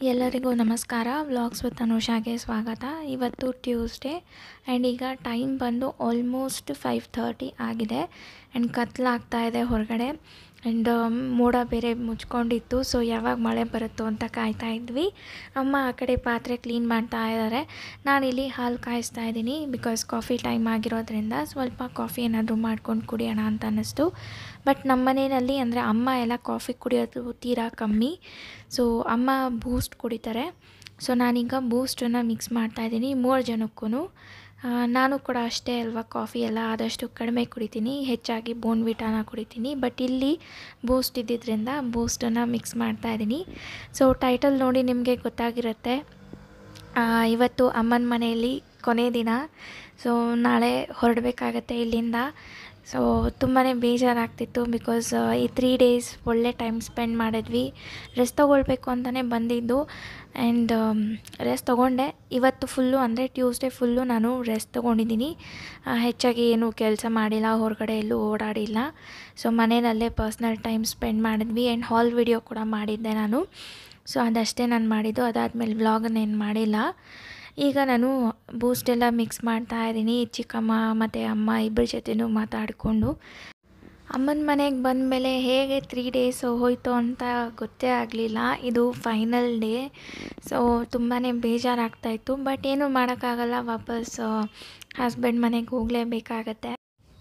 ಎಲ್ಲರಿಗೂ ನಮಸ್ಕಾರ vlogs with ಅನುಷಾಗೆ ಸ್ವಾಗತ ಇವತ್ತು ಟ್ಯೂಸ್ಡೇ ಆ್ಯಂಡ್ ಈಗ ಟೈಮ್ ಬಂದು ಆಲ್ಮೋಸ್ಟ್ ಫೈವ್ ಥರ್ಟಿ ಆಗಿದೆ ಆ್ಯಂಡ್ ಕತ್ಲಾಗ್ತಾ ಇದೆ ಹೊರಗಡೆ ಆ್ಯಂಡ್ ಮೋಡ ಬೇರೆ ಮುಚ್ಕೊಂಡಿತ್ತು ಸೊ ಯಾವಾಗ ಮಳೆ ಬರುತ್ತೋ ಅಂತ ಕಾಯ್ತಾ ಇದ್ವಿ ಅಮ್ಮ ಆ ಕಡೆ ಪಾತ್ರೆ ಕ್ಲೀನ್ ಮಾಡ್ತಾ ಇದ್ದಾರೆ ನಾನಿಲ್ಲಿ ಹಾಲು ಕಾಯಿಸ್ತಾ ಇದ್ದೀನಿ ಬಿಕಾಸ್ ಕಾಫಿ ಟೈಮ್ ಆಗಿರೋದ್ರಿಂದ ಸ್ವಲ್ಪ ಕಾಫಿ ಏನಾದರೂ ಮಾಡ್ಕೊಂಡು ಕುಡಿಯೋಣ ಅಂತ ಅನ್ನಿಸ್ತು ಬಟ್ ನಮ್ಮ ಮನೆಯಲ್ಲಿ ಅಂದರೆ ಅಮ್ಮ ಎಲ್ಲ ಕಾಫಿ ಕುಡಿಯೋದು ತೀರಾ ಕಮ್ಮಿ ಸೊ ಅಮ್ಮ ಬೂಸ್ಟ್ ಕುಡಿತಾರೆ ಸೊ ನಾನೀಗ ಬೂಸ್ಟನ್ನು ಮಿಕ್ಸ್ ಮಾಡ್ತಾಯಿದ್ದೀನಿ ಮೂರು ಜನಕ್ಕೂ ನಾನು ಕೂಡ ಅಷ್ಟೇ ಅಲ್ವಾ ಕಾಫಿ ಎಲ್ಲ ಆದಷ್ಟು ಕಡಿಮೆ ಕುಡಿತೀನಿ ಹೆಚ್ಚಾಗಿ ಬೋನ್ವಿಟಾನ ಕುಡಿತೀನಿ ಬಟ್ ಇಲ್ಲಿ ಬೂಸ್ಟ್ ಇದ್ದಿದ್ದರಿಂದ ಬೂಸ್ಟನ್ನು ಮಿಕ್ಸ್ ಮಾಡ್ತಾಯಿದ್ದೀನಿ ಸೊ ಟೈಟಲ್ ನೋಡಿ ನಿಮಗೆ ಗೊತ್ತಾಗಿರುತ್ತೆ ಆ, ಇವತ್ತು ಅಮ್ಮನ ಮನೆಯಲ್ಲಿ ಕೊನೆ ದಿನ ಸೊ ನಾಳೆ ಹೊರಡಬೇಕಾಗತ್ತೆ ಇಲ್ಲಿಂದ ಸೊ ತುಂಬಾ ಬೇಜಾರಾಗ್ತಿತ್ತು ಬಿಕಾಸ್ ಈ ತ್ರೀ ಡೇಸ್ ಒಳ್ಳೆ ಟೈಮ್ ಸ್ಪೆಂಡ್ ಮಾಡಿದ್ವಿ ರೆಸ್ಟ್ ತೊಗೊಳ್ಬೇಕು ಅಂತಲೇ ಬಂದಿದ್ದು ಆ್ಯಂಡ್ ರೆಸ್ಟ್ ತೊಗೊಂಡೆ ಇವತ್ತು ಫುಲ್ಲು ಅಂದರೆ ಟ್ಯೂಸ್ಡೇ ಫುಲ್ಲು ನಾನು ರೆಸ್ಟ್ ತೊಗೊಂಡಿದ್ದೀನಿ ಆ, ಹೆಚ್ಚಾಗಿ ಏನೂ ಕೆಲಸ ಮಾಡಿಲ್ಲ ಹೊರಗಡೆ ಎಲ್ಲೂ ಓಡಾಡಿಲ್ಲ ಸೊ ಮನೆಯಲ್ಲೇ ಪರ್ಸ್ನಲ್ ಟೈಮ್ ಸ್ಪೆಂಡ್ ಮಾಡಿದ್ವಿ ಆ್ಯಂಡ್ ಹಾಲ್ ವಿಡಿಯೋ ಕೂಡ ಮಾಡಿದ್ದೆ ನಾನು ಸೊ ಅದಷ್ಟೇ ನಾನು ಮಾಡಿದ್ದು ಅದಾದಮೇಲೆ ವ್ಲಾಗನ್ನೇನು ಮಾಡಿಲ್ಲ ಈಗ ನಾನು ಬೂಸ್ಟ್ ಎಲ್ಲ ಮಿಕ್ಸ್ ಮಾಡ್ತಾ ಇದ್ದೀನಿ ಚಿಕ್ಕಮ್ಮ ಮತ್ತು ಅಮ್ಮ ಇಬ್ಬರ ಜೊತೆನೂ ಮಾತಾಡಿಕೊಂಡು ಅಮ್ಮನ ಮನೆಗೆ ಬಂದಮೇಲೆ ಹೇಗೆ ತ್ರೀ ಡೇಸ್ ಹೋಯಿತು ಅಂತ ಗೊತ್ತೇ ಆಗಲಿಲ್ಲ ಇದು ಫೈನಲ್ ಡೇ ಸೊ ತುಂಬಾ ಬೇಜಾರಾಗ್ತಾಯಿತ್ತು ಬಟ್ ಏನೂ ಮಾಡೋಕ್ಕಾಗಲ್ಲ ವಾಪಸ್ ಹಸ್ಬೆಂಡ್ ಮನೆಗೆ ಹೋಗಲೇಬೇಕಾಗತ್ತೆ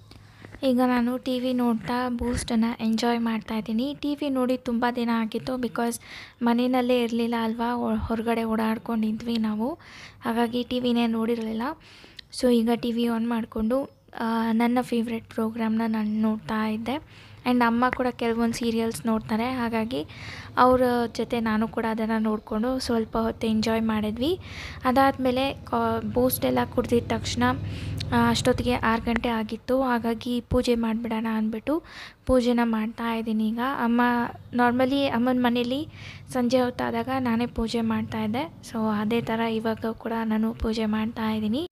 ಈಗ ನಾನು ಟಿ ವಿ ನೋಡ್ತಾ ಬೂಸ್ಟನ್ನು ಎಂಜಾಯ್ ಮಾಡ್ತಾ ಇದ್ದೀನಿ ಟಿ ವಿ ನೋಡಿ ತುಂಬ ದಿನ ಆಗಿತ್ತು ಬಿಕಾಸ್ ಮನೆಯಲ್ಲೇ ಇರಲಿಲ್ಲ ಅಲ್ವಾ ಒ- ಹೊರಗಡೆ ಓಡಾಡ್ಕೊಂಡಿದ್ವಿ ನಾವು ಹಾಗಾಗಿ ಟಿ ವಿನೇ ನೋಡಿರಲಿಲ್ಲ ಸೊ ಈಗ ಟಿ ವಿ ಆನ್ ಮಾಡಿಕೊಂಡು ನನ್ನ ಫೇವ್ರೆಟ್ ಪ್ರೋಗ್ರಾಮ್ನ ನಾನು ನೋಡ್ತಾ ಇದ್ದೆ ಆ್ಯಂಡ್ ಅಮ್ಮ ಕೂಡ ಕೆಲವೊಂದು ಸೀರಿಯಲ್ಸ್ ನೋಡ್ತಾರೆ ಹಾಗಾಗಿ ಅವ್ರ ಜೊತೆ ನಾನು ಕೂಡ ಅದನ್ನು ನೋಡಿಕೊಂಡು ಸ್ವಲ್ಪ ಹೊತ್ತು ಎಂಜಾಯ್ ಮಾಡಿದ್ವಿ ಅದಾದಮೇಲೆ ಕಾ ಬೂಸ್ಟ್ ಎಲ್ಲ ಕುಡ್ದಿದ ತಕ್ಷಣ ಆ, ಅಷ್ಟೊತ್ತಿಗೆ ಆರು ಗಂಟೆ ಆಗಿತ್ತು ಹಾಗಾಗಿ ಪೂಜೆ ಮಾಡಿಬಿಡೋಣ ಅಂದ್ಬಿಟ್ಟು ಪೂಜೆನ ಮಾಡ್ತಾ ಇದ್ದೀನಿ ಈಗ ಅಮ್ಮ ನಾರ್ಮಲಿ ಅಮ್ಮನ ಮನೇಲಿ ಸಂಜೆ ಹೊತ್ತಾದಾಗ ನಾನೇ ಪೂಜೆ ಮಾಡ್ತಾ ಇದ್ದೆ ಸೊ ಅದೇ ಥರ ಇವಾಗ ಕೂಡ ನಾನು ಪೂಜೆ ಮಾಡ್ತಾ ಇದ್ದೀನಿ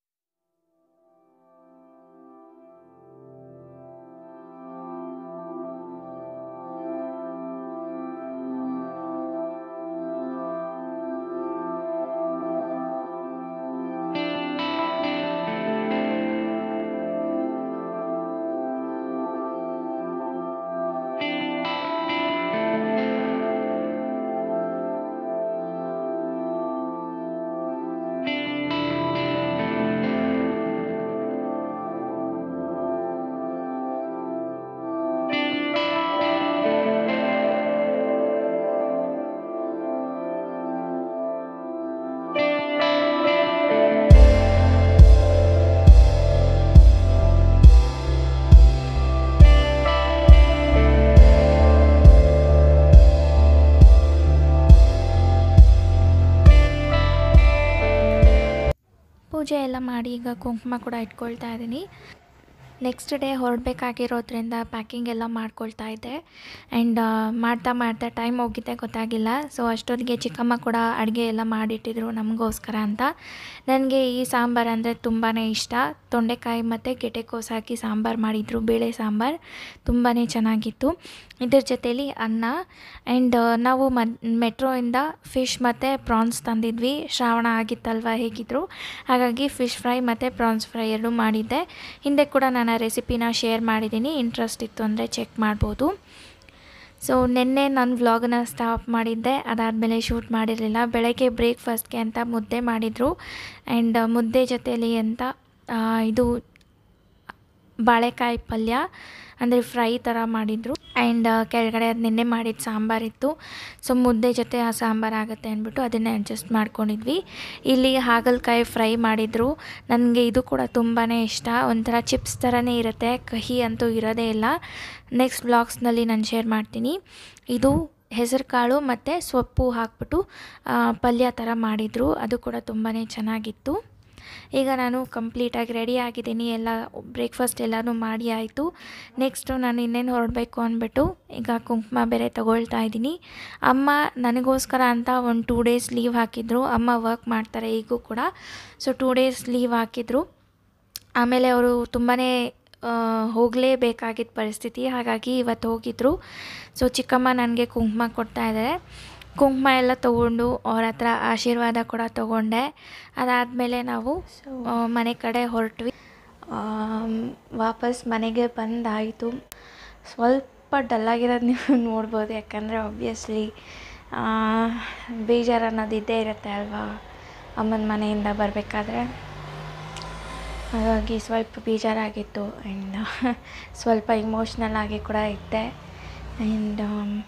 ಪೂಜೆ ಎಲ್ಲ ಮಾಡಿ ಈಗ ಕುಂಕುಮ ಕೂಡ ಇಟ್ಕೊಳ್ತಾ ಇದ್ದೀನಿ ನೆಕ್ಸ್ಟ್ ಡೇ ಹೊರಡಬೇಕಾಗಿರೋದ್ರಿಂದ ಪ್ಯಾಕಿಂಗ್ ಎಲ್ಲ ಮಾಡ್ಕೊಳ್ತಾ ಇದ್ದೆ ಆ್ಯಂಡ್ ಮಾಡ್ತಾ ಮಾಡ್ತಾ ಟೈಮ್ ಹೋಗಿದ್ದೆ ಗೊತ್ತಾಗಿಲ್ಲ ಸೊ ಅಷ್ಟೊತ್ತಿಗೆ ಚಿಕ್ಕಮ್ಮ ಕೂಡ ಅಡುಗೆ ಎಲ್ಲ ಮಾಡಿಟ್ಟಿದ್ರು ನಮಗೋಸ್ಕರ ಅಂತ ನನಗೆ ಈ ಸಾಂಬಾರು ಅಂದರೆ ತುಂಬಾ ಇಷ್ಟ ತೊಂಡೆಕಾಯಿ ಮತ್ತು ಗೆಟೆಕೋಸು ಹಾಕಿ ಸಾಂಬಾರು ಮಾಡಿದರು ಬೇಳೆ ಸಾಂಬಾರು ತುಂಬಾ ಚೆನ್ನಾಗಿತ್ತು ಇದ್ರ ಜೊತೇಲಿ ಅನ್ನ ಆ್ಯಂಡ್ ನಾವು ಮದ್ ಮೆಟ್ರೋಯಿಂದ ಫಿಶ್ ಮತ್ತು ಪ್ರಾನ್ಸ್ ತಂದಿದ್ವಿ ಶ್ರಾವಣ ಆಗಿತ್ತಲ್ವ ಹೇಗಿದ್ರು ಹಾಗಾಗಿ ಫಿಶ್ ಫ್ರೈ ಮತ್ತು ಪ್ರಾನ್ಸ್ ಫ್ರೈ ಎರಡು ಮಾಡಿದ್ದೆ ಹಿಂದೆ ಕೂಡ ನಾನು ಆ ರೆಸಿಪಿನ ಶೇರ್ ಮಾಡಿದ್ದೀನಿ ಇಂಟ್ರೆಸ್ಟ್ ಇತ್ತು ಅಂದರೆ ಚೆಕ್ ಮಾಡ್ಬೋದು ಸೊ ನಿನ್ನೆ ನಾನು ವ್ಲಾಗನ್ನ ಸ್ಟಾಪ್ ಮಾಡಿದ್ದೆ ಅದಾದಮೇಲೆ ಶೂಟ್ ಮಾಡಿರಲಿಲ್ಲ ಬೆಳಗ್ಗೆ ಬ್ರೇಕ್ಫಾಸ್ಟ್ಗೆ ಅಂತ ಮುದ್ದೆ ಮಾಡಿದರು ಆ್ಯಂಡ್ ಮುದ್ದೆ ಜೊತೆಲಿ ಅಂತ ಆ, ಇದು ಬಾಳೆಕಾಯಿ ಪಲ್ಯ ಅಂದರೆ ಫ್ರೈ ಥರ ಮಾಡಿದರು ಆ್ಯಂಡ್ ಕೆಳಗಡೆ ಅದು ನಿನ್ನೆ ಮಾಡಿದ ಸಾಂಬಾರಿತ್ತು ಸೊ ಮುದ್ದೆ ಜೊತೆ ಆ ಸಾಂಬಾರು ಆಗುತ್ತೆ ಅಂದ್ಬಿಟ್ಟು ಅದನ್ನೇ ಅಡ್ಜಸ್ಟ್ ಮಾಡ್ಕೊಂಡಿದ್ವಿ ಇಲ್ಲಿ ಹಾಗಲಕಾಯಿ ಫ್ರೈ ಮಾಡಿದರು ನನಗೆ ಇದು ಕೂಡ ತುಂಬಾ ಇಷ್ಟ ಒಂಥರ ಚಿಪ್ಸ್ ಥರನೇ ಇರುತ್ತೆ ಕಹಿ ಅಂತೂ ಇರೋದೇ ಇಲ್ಲ ನೆಕ್ಸ್ಟ್ ಬ್ಲಾಗ್ಸ್ನಲ್ಲಿ ನಾನು ಶೇರ್ ಮಾಡ್ತೀನಿ ಇದು ಹೆಸರು ಕಾಳು ಮತ್ತು ಸೊಪ್ಪು ಹಾಕ್ಬಿಟ್ಟು ಆ, ಪಲ್ಯ ಥರ ಮಾಡಿದರು ಅದು ಕೂಡ ತುಂಬಾ ಚೆನ್ನಾಗಿತ್ತು ಈಗ ನಾನು ಕಂಪ್ಲೀಟಾಗಿ ರೆಡಿ ಆಗಿದ್ದೀನಿ ಎಲ್ಲ ಬ್ರೇಕ್ಫಾಸ್ಟ್ ಎಲ್ಲನೂ ಮಾಡಿ ಆಯಿತು ನೆಕ್ಸ್ಟು ನಾನು ಇನ್ನೇನು ಹೊರಡಬೇಕು ಅಂದ್ಬಿಟ್ಟು ಈಗ ಕುಂಕುಮ ಬೇರೆ ತಗೊಳ್ತಾ ಇದ್ದೀನಿ ಅಮ್ಮ ನನಗೋಸ್ಕರ ಅಂತ ಒಂದು ಟೂ ಡೇಸ್ ಲೀವ್ ಹಾಕಿದ್ರು ಅಮ್ಮ ವರ್ಕ್ ಮಾಡ್ತಾರೆ ಈಗೂ ಕೂಡ ಸೊ ಟೂ ಡೇಸ್ ಲೀವ್ ಹಾಕಿದ್ರು ಆಮೇಲೆ ಅವರು ತುಂಬಾ ಹೋಗಲೇಬೇಕಾಗಿದ್ದ ಪರಿಸ್ಥಿತಿ ಹಾಗಾಗಿ ಇವತ್ತು ಹೋಗಿದ್ರು ಸೊ ಚಿಕ್ಕಮ್ಮ ನನಗೆ ಕುಂಕುಮ ಕೊಡ್ತಾ ಇದ್ದಾರೆ ಕುಂಕುಮ ಎಲ್ಲ ತೊಗೊಂಡು ಅವ್ರ ಹತ್ರ ಆಶೀರ್ವಾದ ಕೂಡ ತೊಗೊಂಡೆ ಅದಾದಮೇಲೆ ನಾವು ಆ, ಮನೆ ಕಡೆ ಹೊರಟ್ವಿ ವಾಪಸ್ ಮನೆಗೆ ಬಂದಾಯಿತು ಸ್ವಲ್ಪ ಡಲ್ಲಾಗಿರೋದು ನೀವು ನೋಡ್ಬೋದು ಯಾಕಂದರೆ ಆಬ್ವಿಯಸ್ಲಿ ಬೇಜಾರು ಅನ್ನೋದು ಇದ್ದೇ ಇರುತ್ತೆ ಅಲ್ವಾ ಅಮ್ಮನ ಮನೆಯಿಂದ ಬರಬೇಕಾದ್ರೆ ಹಾಗಾಗಿ ಸ್ವಲ್ಪ ಬೇಜಾರಾಗಿತ್ತು ಆ್ಯಂಡ್ ಸ್ವಲ್ಪ ಇಮೋಷ್ನಲ್ ಆಗಿ ಕೂಡ ಇದ್ದೆ ಆ್ಯಂಡ್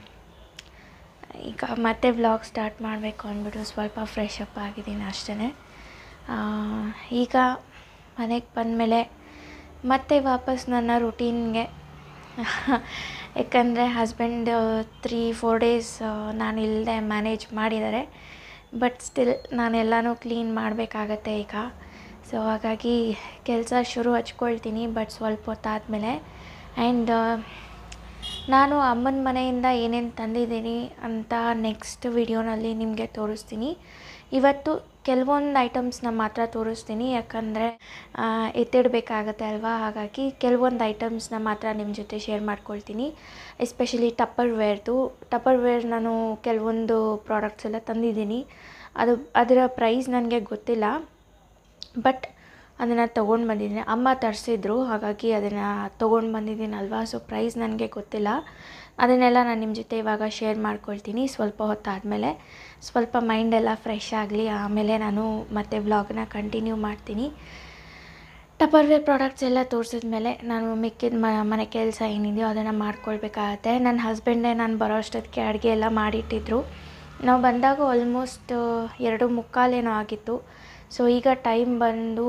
ಈಗ ಮತ್ತೆ ವ್ಲಾಗ್ ಸ್ಟಾರ್ಟ್ ಮಾಡಬೇಕು ಅಂದ್ಬಿಟ್ಟು ಸ್ವಲ್ಪ ಫ್ರೆಶ್ ಅಪ್ ಆಗಿದ್ದೀನಿ ಅಷ್ಟೇ ಈಗ ಮನೆಗೆ ಬಂದಮೇಲೆ ಮತ್ತೆ ವಾಪಸ್ ನನ್ನ ರುಟೀನ್ಗೆ ಯಾಕಂದರೆ ಹಸ್ಬೆಂಡ್ ತ್ರೀ ಫೋರ್ ಡೇಸ್ ನಾನು ಇಲ್ಲದೆ ಮ್ಯಾನೇಜ್ ಮಾಡಿದ್ದಾರೆ ಬಟ್ ಸ್ಟಿಲ್ ನಾನೆಲ್ಲನೂ ಕ್ಲೀನ್ ಮಾಡಬೇಕಾಗತ್ತೆ ಈಗ ಸೊ ಹಾಗಾಗಿ ಕೆಲಸ ಶುರು ಹಚ್ಕೊಳ್ತೀನಿ ಬಟ್ ಸ್ವಲ್ಪ ಹೊತ್ತಾದಮೇಲೆ ಆ್ಯಂಡ್ ನಾನು ಅಮ್ಮನ ಮನೆಯಿಂದ ಏನೇನು ತಂದಿದ್ದೀನಿ ಅಂತ ನೆಕ್ಸ್ಟ್ ವಿಡಿಯೋನಲ್ಲಿ ನಿಮಗೆ ತೋರಿಸ್ತೀನಿ ಇವತ್ತು ಕೆಲವೊಂದು ಐಟಮ್ಸ್ನ ಮಾತ್ರ ತೋರಿಸ್ತೀನಿ ಯಾಕಂದರೆ ಎತ್ತಿಡಬೇಕಾಗತ್ತೆ ಅಲ್ವಾ ಹಾಗಾಗಿ ಕೆಲವೊಂದು ಐಟಮ್ಸ್ನ ಮಾತ್ರ ನಿಮ್ಮ ಜೊತೆ ಶೇರ್ ಮಾಡ್ಕೊಳ್ತೀನಿ ಎಸ್ಪೆಷಲಿ ಟಪ್ಪರ್ ವೇರ್ದು ಟಪ್ಪರ್ ವೇರ್ ನಾನು ಕೆಲವೊಂದು ಪ್ರಾಡಕ್ಟ್ಸ್ ಎಲ್ಲ ತಂದಿದ್ದೀನಿ ಅದು ಅದರ ಪ್ರೈಸ್ ನನಗೆ ಗೊತ್ತಿಲ್ಲ ಬಟ್ ಅದನ್ನು ತೊಗೊಂಡು ಬಂದಿದ್ದೀನಿ ಅಮ್ಮ ತರಿಸಿದ್ರು ಹಾಗಾಗಿ ಅದನ್ನು ತೊಗೊಂಡು ಬಂದಿದ್ದೀನಲ್ವಾ ಸೊ ಪ್ರೈಸ್ ನನಗೆ ಗೊತ್ತಿಲ್ಲ ಅದನ್ನೆಲ್ಲ ನಾನು ನಿಮ್ಮ ಜೊತೆ ಇವಾಗ ಶೇರ್ ಮಾಡ್ಕೊಳ್ತೀನಿ ಸ್ವಲ್ಪ ಹೊತ್ತಾದಮೇಲೆ ಸ್ವಲ್ಪ ಮೈಂಡೆಲ್ಲ ಫ್ರೆಶ್ ಆಗಲಿ ಆಮೇಲೆ ನಾನು ಮತ್ತೆ ವ್ಲಾಗ್ನ ಕಂಟಿನ್ಯೂ ಮಾಡ್ತೀನಿ ಟಪರ್ವೇರ್ ಪ್ರಾಡಕ್ಟ್ಸ್ ಎಲ್ಲ ತೋರಿಸಿದ್ಮೇಲೆ ನಾನು ಮಿಕ್ಕಿದ ಮ ಮನೆ ಕೆಲಸ ಏನಿದೆಯೋ ಅದನ್ನು ಮಾಡ್ಕೊಳ್ಬೇಕಾಗತ್ತೆ ನನ್ನ ಹಸ್ಬೆಂಡೇ ನಾನು ಬರೋ ಅಷ್ಟೊತ್ತಿಗೆ ಅಡುಗೆ ಎಲ್ಲ ಮಾಡಿಟ್ಟಿದ್ರು ನಾವು ಬಂದಾಗ ಆಲ್ಮೋಸ್ಟ್ ಎರಡು ಮುಕ್ಕಾಲೇನೋ ಆಗಿತ್ತು ಸೊ ಈಗ ಟೈಮ್ ಬಂದು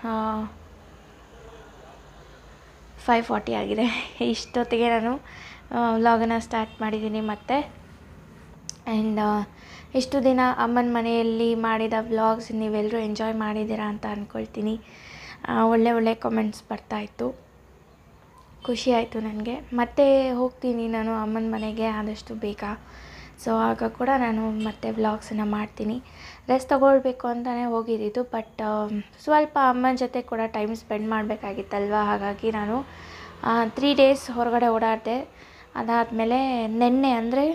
ಫೈವ್ ಫಾರ್ಟಿ ಆಗಿದೆ ಇಷ್ಟೊತ್ತಿಗೆ ನಾನು ವ್ಲಾಗನ್ನು ಸ್ಟಾರ್ಟ್ ಮಾಡಿದ್ದೀನಿ ಮತ್ತೆ ಆ್ಯಂಡ್ ಇಷ್ಟು ದಿನ ಅಮ್ಮನ ಮನೆಯಲ್ಲಿ ಮಾಡಿದ ವ್ಲಾಗ್ಸ್ ನೀವೆಲ್ಲರೂ ಎಂಜಾಯ್ ಮಾಡಿದ್ದೀರಾ ಅಂತ ಅಂದ್ಕೊಳ್ತೀನಿ ಆ, ಒಳ್ಳೆ ಒಳ್ಳೆ ಕಮೆಂಟ್ಸ್ ಬರ್ತಾಯಿತ್ತು ಖುಷಿ ಆಯಿತು ನನಗೆ ಮತ್ತೆ ಹೋಗ್ತೀನಿ ನಾನು ಅಮ್ಮನ ಮನೆಗೆ ಆದಷ್ಟು ಬೇಗ ಸೊ ಆಗ ಕೂಡ ನಾನು ಮತ್ತೆ ವ್ಲಾಗ್ಸನ್ನು ಮಾಡ್ತೀನಿ ರೆಸ್ಟ್ ತೊಗೊಳ್ಬೇಕು ಅಂತಲೇ ಹೋಗಿದ್ದಿದ್ದು ಬಟ್ ಸ್ವಲ್ಪ ಅಮ್ಮನ ಜೊತೆ ಕೂಡ ಟೈಮ್ ಸ್ಪೆಂಡ್ ಮಾಡಬೇಕಾಗಿತ್ತಲ್ವ ಹಾಗಾಗಿ ನಾನು ತ್ರೀ ಡೇಸ್ ಹೊರಗಡೆ ಓಡಾಡಿದೆ ಅದಾದಮೇಲೆ ನಿನ್ನೆ ಅಂದರೆ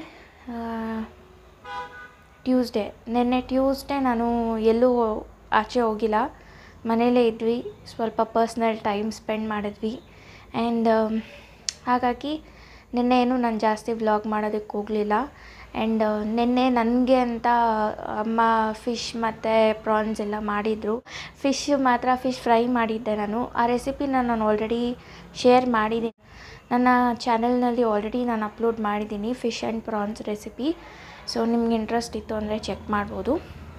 ಟ್ಯೂಸ್ಡೇ ನಿನ್ನೆ ಟ್ಯೂಸ್ಡೇ ನಾನು ಎಲ್ಲೂ ಆಚೆ ಹೋಗಿಲ್ಲ ಮನೇಲೇ ಇದ್ವಿ ಸ್ವಲ್ಪ ಪರ್ಸ್ನಲ್ ಟೈಮ್ ಸ್ಪೆಂಡ್ ಮಾಡಿದ್ವಿ ಆ್ಯಂಡ್ ಹಾಗಾಗಿ ನಿನ್ನೆ ಏನು ನಾನು ಜಾಸ್ತಿ ವ್ಲಾಗ್ ಮಾಡೋದಕ್ಕೆ ಹೋಗಲಿಲ್ಲ ಆ್ಯಂಡ್ ನಿನ್ನೆ ನನಗೆ ಅಂತ ಅಮ್ಮ ಫಿಶ್ ಮತ್ತು ಪ್ರಾನ್ಸ್ ಎಲ್ಲ ಮಾಡಿದರು ಫಿಶ್ ಮಾತ್ರ ಫಿಶ್ ಫ್ರೈ ಮಾಡಿದ್ದೆ ನಾನು ಆ ರೆಸಿಪಿನ ನಾನು ಆಲ್ರೆಡಿ ಶೇರ್ ಮಾಡಿದ್ದೀನಿ ನನ್ನ ಚಾನಲ್ನಲ್ಲಿ ಆಲ್ರೆಡಿ ನಾನು ಅಪ್ಲೋಡ್ ಮಾಡಿದ್ದೀನಿ fish and prawns recipe so ನಿಮ್ಗೆ ಇಂಟ್ರೆಸ್ಟ್ ಇತ್ತು ಅಂದರೆ ಚೆಕ್ ಮಾಡ್ಬೋದು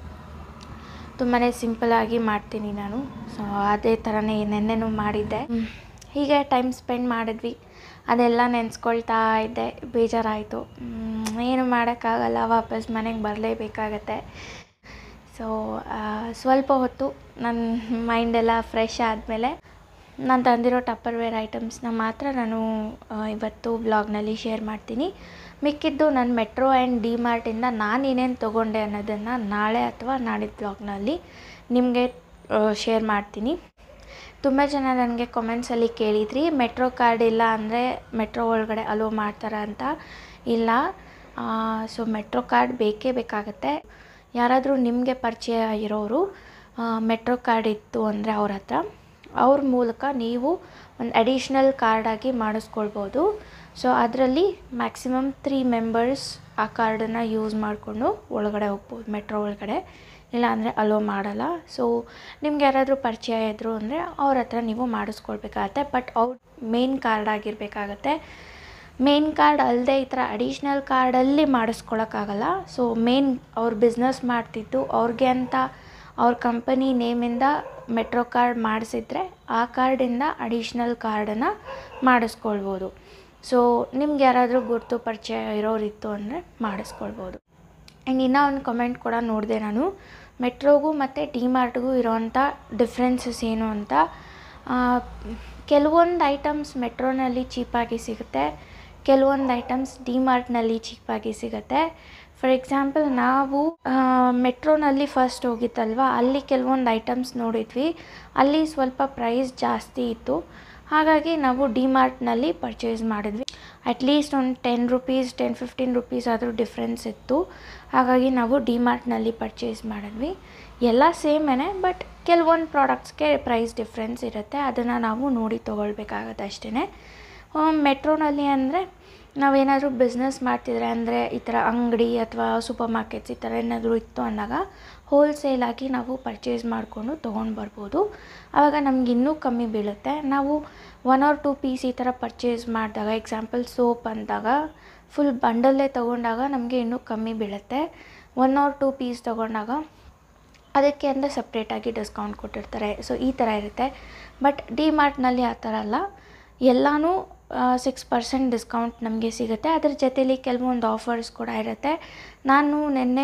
ತುಂಬಾ ಸಿಂಪಲಾಗಿ ಮಾಡ್ತೀನಿ ನಾನು ಸೊ ಅದೇ ಥರನೇ ನೆನ್ನೆನೂ ಮಾಡಿದ್ದೆ ಹ್ಮ್. ಹೀಗೆ ಟೈಮ್ ಸ್ಪೆಂಡ್ ಮಾಡಿದ್ವಿ ಅದೆಲ್ಲ ನೆನೆಸ್ಕೊಳ್ತಾ ಇದ್ದೆ ಬೇಜಾರಾಯಿತು ಏನು ಮಾಡೋಕ್ಕಾಗಲ್ಲ ವಾಪಸ್ ಮನೆಗೆ ಬರಲೇಬೇಕಾಗತ್ತೆ ಸೊ ಸ್ವಲ್ಪ ಹೊತ್ತು ನನ್ನ ಮೈಂಡೆಲ್ಲ ಫ್ರೆಶ್ ಆದಮೇಲೆ ನಾನು ತಂದಿರೋ ಟಪ್ಪರ್ವೇರ್ ಐಟಮ್ಸ್ನ ಮಾತ್ರ ನಾನು ಆ, ಇವತ್ತು ವ್ಲಾಗ್ನಲ್ಲಿ ಶೇರ್ ಮಾಡ್ತೀನಿ ಮಿಕ್ಕಿದ್ದು ನಾನು ಮೆಟ್ರೋ ಆ್ಯಂಡ್ ಡಿ ಮಾರ್ಟಿಂದ ನಾನು ಏನೇನು ತೊಗೊಂಡೆ ಅನ್ನೋದನ್ನು ನಾಳೆ ಅಥವಾ ನಾಡಿದ್ದು ವ್ಲಾಗ್ನಲ್ಲಿ ನಿಮಗೆ ಶೇರ್ ಮಾಡ್ತೀನಿ ತುಂಬ ಜನ ನನಗೆ ಕಮೆಂಟ್ಸಲ್ಲಿ ಕೇಳಿದ್ರಿ ಮೆಟ್ರೋ ಕಾರ್ಡ್ ಇಲ್ಲ ಅಂದರೆ ಮೆಟ್ರೋ ಒಳಗಡೆ ಅಲೋ ಮಾಡ್ತಾರ ಅಂತ ಇಲ್ಲ ಸೊ ಮೆಟ್ರೋ ಕಾರ್ಡ್ ಬೇಕೇ ಬೇಕಾಗತ್ತೆ ಯಾರಾದರೂ ನಿಮಗೆ ಪರಿಚಯ ಇರೋರು ಮೆಟ್ರೋ ಕಾರ್ಡ್ ಇತ್ತು ಅಂದರೆ ಅವ್ರ ಹತ್ರ ಅವ್ರ ಮೂಲಕ ನೀವು ಒಂದು ಅಡಿಷ್ನಲ್ ಕಾರ್ಡಾಗಿ ಮಾಡಿಸ್ಕೊಳ್ಬೋದು ಸೊ ಅದರಲ್ಲಿ ಮ್ಯಾಕ್ಸಿಮಮ್ ತ್ರೀ ಮೆಂಬರ್ಸ್ ಆ ಕಾರ್ಡನ್ನು ಯೂಸ್ ಮಾಡಿಕೊಂಡು ಒಳಗಡೆ ಹೋಗ್ಬೋದು ಮೆಟ್ರೋ ಒಳಗಡೆ ಇಲ್ಲಾಂದರೆ ಅಲೋ ಮಾಡಲ್ಲ ಸೊ ನಿಮ್ಗೆ ಯಾರಾದರೂ ಪರಿಚಯ ಇದ್ದರು ಅಂದರೆ ಅವ್ರ ಹತ್ರ ನೀವು ಮಾಡಿಸ್ಕೊಳ್ಬೇಕಾಗತ್ತೆ ಬಟ್ ಅವ್ರ ಮೇನ್ ಕಾರ್ಡ್ ಆಗಿರಬೇಕಾಗತ್ತೆ ಮೇನ್ ಕಾರ್ಡ್ ಅಲ್ಲದೆ ಈ ಥರ ಅಡಿಷ್ನಲ್ ಕಾರ್ಡಲ್ಲಿ ಮಾಡಿಸ್ಕೊಳಕ್ಕಾಗಲ್ಲ ಸೊ ಮೇನ್ ಅವ್ರು ಬಿಸ್ನೆಸ್ ಮಾಡ್ತಿದ್ದು ಅವ್ರಿಗೆ ಅಂತ ಅವ್ರ ಕಂಪನಿ ನೇಮಿಂದ ಮೆಟ್ರೋ ಕಾರ್ಡ್ ಮಾಡಿಸಿದ್ರೆ ಆ ಕಾರ್ಡಿಂದ ಅಡಿಷ್ನಲ್ ಕಾರ್ಡನ್ನು ಮಾಡಿಸ್ಕೊಳ್ಬೋದು ಸೊ ನಿಮ್ಗೆ ಯಾರಾದರೂ ಗುರ್ತು ಪರಿಚಯ ಇರೋರಿತ್ತು ಅಂದರೆ ಮಾಡಿಸ್ಕೊಳ್ಬೋದು ಆ್ಯಂಡ್ ಇನ್ನೂ ಒಂದು ಕಮೆಂಟ್ ಕೂಡ ನೋಡಿದೆ ನಾನು ಮೆಟ್ರೋಗೂ ಮತ್ತು ಡಿ ಮಾರ್ಟ್ಗೂ ಇರೋವಂಥ ಡಿಫ್ರೆನ್ಸಸ್ ಏನು ಅಂತ ಆ, ಕೆಲವೊಂದು ಐಟಮ್ಸ್ ಮೆಟ್ರೋನಲ್ಲಿ ಚೀಪಾಗಿ ಸಿಗುತ್ತೆ ಕೆಲವೊಂದು ಐಟಮ್ಸ್ ಡಿ ಮಾರ್ಟ್ನಲ್ಲಿ ಚೀಪಾಗಿ ಸಿಗುತ್ತೆ ಫಾರ್ ಎಕ್ಸಾಂಪಲ್ ನಾವು ಮೆಟ್ರೋನಲ್ಲಿ ಫಸ್ಟ್ ಹೋಗಿತ್ತಲ್ವ ಅಲ್ಲಿ ಕೆಲವೊಂದು ಐಟಮ್ಸ್ ನೋಡಿದ್ವಿ ಅಲ್ಲಿ ಸ್ವಲ್ಪ ಪ್ರೈಸ್ ಜಾಸ್ತಿ ಇತ್ತು ಹಾಗಾಗಿ ನಾವು ಡಿ ಮಾರ್ಟ್ನಲ್ಲಿ ಪರ್ಚೇಸ್ ಮಾಡಿದ್ವಿ ಅಟ್ಲೀಸ್ಟ್ ಒಂದು ten rupees ten fifteen rupees ಆದರೂ ಡಿಫ್ರೆನ್ಸ್ ಇತ್ತು ಹಾಗಾಗಿ ನಾವು ಡಿಮಾರ್ಟ್ನಲ್ಲಿ ಪರ್ಚೇಸ್ ಮಾಡಿದ್ವಿ ಎಲ್ಲ ಸೇಮೇನೆ ಬಟ್ ಕೆಲವೊಂದು ಪ್ರಾಡಕ್ಟ್ಸ್ಗೆ ಪ್ರೈಸ್ ಡಿಫ್ರೆನ್ಸ್ ಇರುತ್ತೆ ಅದನ್ನು ನಾವು ನೋಡಿ ತೊಗೊಳ್ಬೇಕಾಗತ್ತೆ ಅಷ್ಟೇ ಮೆಟ್ರೋನಲ್ಲಿ ಅಂದರೆ ನಾವೇನಾದರೂ ಬಿಸ್ನೆಸ್ ಮಾಡ್ತಿದ್ರೆ ಅಂದರೆ ಈ ಥರ ಅಂಗಡಿ ಅಥವಾ ಸೂಪರ್ ಮಾರ್ಕೆಟ್ಸ್ ಈ ಥರ ಏನಾದರೂ ಇತ್ತು ಅಂದಾಗ ಹೋಲ್ಸೇಲಾಗಿ ನಾವು ಪರ್ಚೇಸ್ ಮಾಡಿಕೊಂಡು ತೊಗೊಂಡು ಬರ್ಬೋದು ಆವಾಗ ನಮ್ಗೆ ಇನ್ನೂ ಕಮ್ಮಿ ಬೀಳುತ್ತೆ ನಾವು ಒನ್ ಆರ್ ಟೂ ಪೀಸ್ ಈ ಥರ ಪರ್ಚೇಸ್ ಮಾಡಿದಾಗ ಎಕ್ಸಾಂಪಲ್ ಸೋಪ್ ಅಂದಾಗ ಫುಲ್ ಬಂಡಲ್ಲೇ ತೊಗೊಂಡಾಗ ನಮಗೆ ಇನ್ನೂ ಕಮ್ಮಿ ಬೀಳುತ್ತೆ ಒನ್ ಆರ್ ಟೂ ಪೀಸ್ ತೊಗೊಂಡಾಗ ಅದಕ್ಕೆ ಅಂದರೆ ಸಪ್ರೇಟಾಗಿ ಡಿಸ್ಕೌಂಟ್ ಕೊಟ್ಟಿರ್ತಾರೆ ಸೊ ಈ ಥರ ಇರುತ್ತೆ ಬಟ್ ಡಿ ಮಾರ್ಟ್ನಲ್ಲಿ ಆ ಥರ ಅಲ್ಲ ಎಲ್ಲನೂ ಸಿಕ್ಸ್ ಪರ್ಸೆಂಟ್ ಡಿಸ್ಕೌಂಟ್ ನಮಗೆ ಸಿಗುತ್ತೆ ಅದ್ರ ಜೊತೇಲಿ ಕೆಲವೊಂದು ಆಫರ್ಸ್ ಕೂಡ ಇರುತ್ತೆ ನಾನು ನಿನ್ನೆ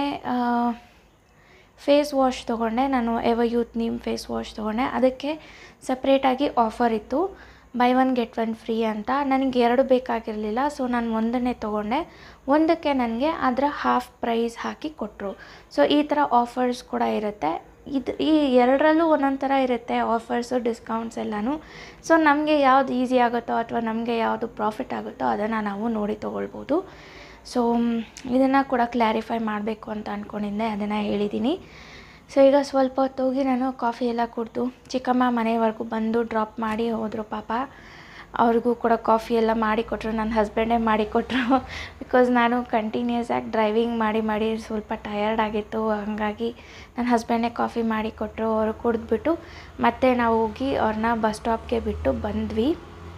ಫೇಸ್ ವಾಶ್ ತೊಗೊಂಡೆ ನಾನು Everyuth neem face wash ತೊಗೊಂಡೆ ಅದಕ್ಕೆ ಸಪ್ರೇಟಾಗಿ ಆಫರ್ ಇತ್ತು buy one get one free ಅಂತ ನನಗೆ ಎರಡು ಬೇಕಾಗಿರಲಿಲ್ಲ ಸೊ ನಾನು ಒಂದನ್ನೇ ತೊಗೊಂಡೆ ಒಂದಕ್ಕೆ ನನಗೆ ಅದರ ಹಾಫ್ ಪ್ರೈಸ್ ಹಾಕಿ ಕೊಟ್ಟರು ಸೊ ಈ ಥರ ಆಫರ್ಸ್ ಕೂಡ ಇರುತ್ತೆ ಇದು ಈ ಎರಡರಲ್ಲೂ ಒಂದೊಂದು ಥರ ಇರುತ್ತೆ ಆಫರ್ಸು ಡಿಸ್ಕೌಂಟ್ಸ್ ಎಲ್ಲನೂ ಸೊ ನಮಗೆ ಯಾವ್ದು ಈಸಿ ಆಗುತ್ತೋ ಅಥವಾ ನಮಗೆ ಯಾವುದು ಪ್ರಾಫಿಟ್ ಆಗುತ್ತೋ ಅದನ್ನು ನಾವು ನೋಡಿ ತೊಗೊಳ್ಬೋದು ಸೊ ಇದನ್ನು ಕೂಡ ಕ್ಲಾರಿಫೈ ಮಾಡಬೇಕು ಅಂತ ಅಂದ್ಕೊಂಡಿದ್ದೆ ಅದನ್ನು ಹೇಳಿದ್ದೀನಿ ಸೊ ಈಗ ಸ್ವಲ್ಪ ಹೊತ್ತು ಹೋಗಿ ನಾನು ಕಾಫಿ ಎಲ್ಲ ಕುಡಿದು ಚಿಕ್ಕಮ್ಮ ಮನೆವರೆಗೂ ಬಂದು ಡ್ರಾಪ್ ಮಾಡಿ ಹೋದರು ಪಾಪ ಅವ್ರಿಗೂ ಕೂಡ ಕಾಫಿ ಎಲ್ಲ ಮಾಡಿಕೊಟ್ರು ನನ್ನ ಹಸ್ಬೆಂಡೇ ಮಾಡಿಕೊಟ್ರು ಬಿಕಾಸ್ ನಾನು ಕಂಟಿನ್ಯೂಸ್ ಆಗಿ ಡ್ರೈವಿಂಗ್ ಮಾಡಿ ಮಾಡಿ ಸ್ವಲ್ಪ ಟಯರ್ಡ್ ಆಗಿತ್ತು ಹಾಗಾಗಿ ನನ್ನ ಹಸ್ಬೆಂಡೇ ಕಾಫಿ ಮಾಡಿಕೊಟ್ರು ಅವರು ಕುಡಿದ್ಬಿಟ್ಟು ಮತ್ತೆ ನಾವು ಹೋಗಿ ಅವ್ರನ್ನ ಬಸ್ ಸ್ಟಾಪ್ಗೆ ಬಿಟ್ಟು ಬಂದ್ವಿ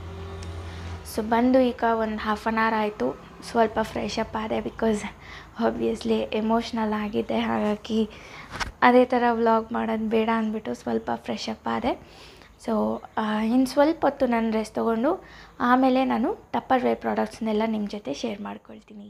ಸೊ ಬಂದು ಈಗ ಒಂದು ಹಾಫ್ ಆನ್ ಅವರ್ ಆಯಿತು ಸ್ವಲ್ಪ ಫ್ರೆಶ್ ಅಪ್ ಆದೆ ಬಿಕಾಸ್ ಆಬ್ವಿಯಸ್ಲಿ ಎಮೋಷ್ನಲ್ ಆಗಿದೆ ಹಾಗಾಗಿ ಅದೇ ಥರ ವ್ಲಾಗ್ ಮಾಡೋದು ಬೇಡ ಅಂದ್ಬಿಟ್ಟು ಸ್ವಲ್ಪ ಫ್ರೆಶ್ ಅಪ್ ಆದೆ ಸೊ ಇನ್ನು ಸ್ವಲ್ಪ ಹೊತ್ತು ನಾನು ರೆಸ್ಟ್ ತೊಗೊಂಡು ಆಮೇಲೆ ನಾನು ಟಪ್ಪರ್ ವೇರ್ ಪ್ರಾಡಕ್ಟ್ಸ್ನೆಲ್ಲ ನಿಮ್ಮ ಜೊತೆ ಶೇರ್ ಮಾಡ್ಕೊಳ್ತೀನಿ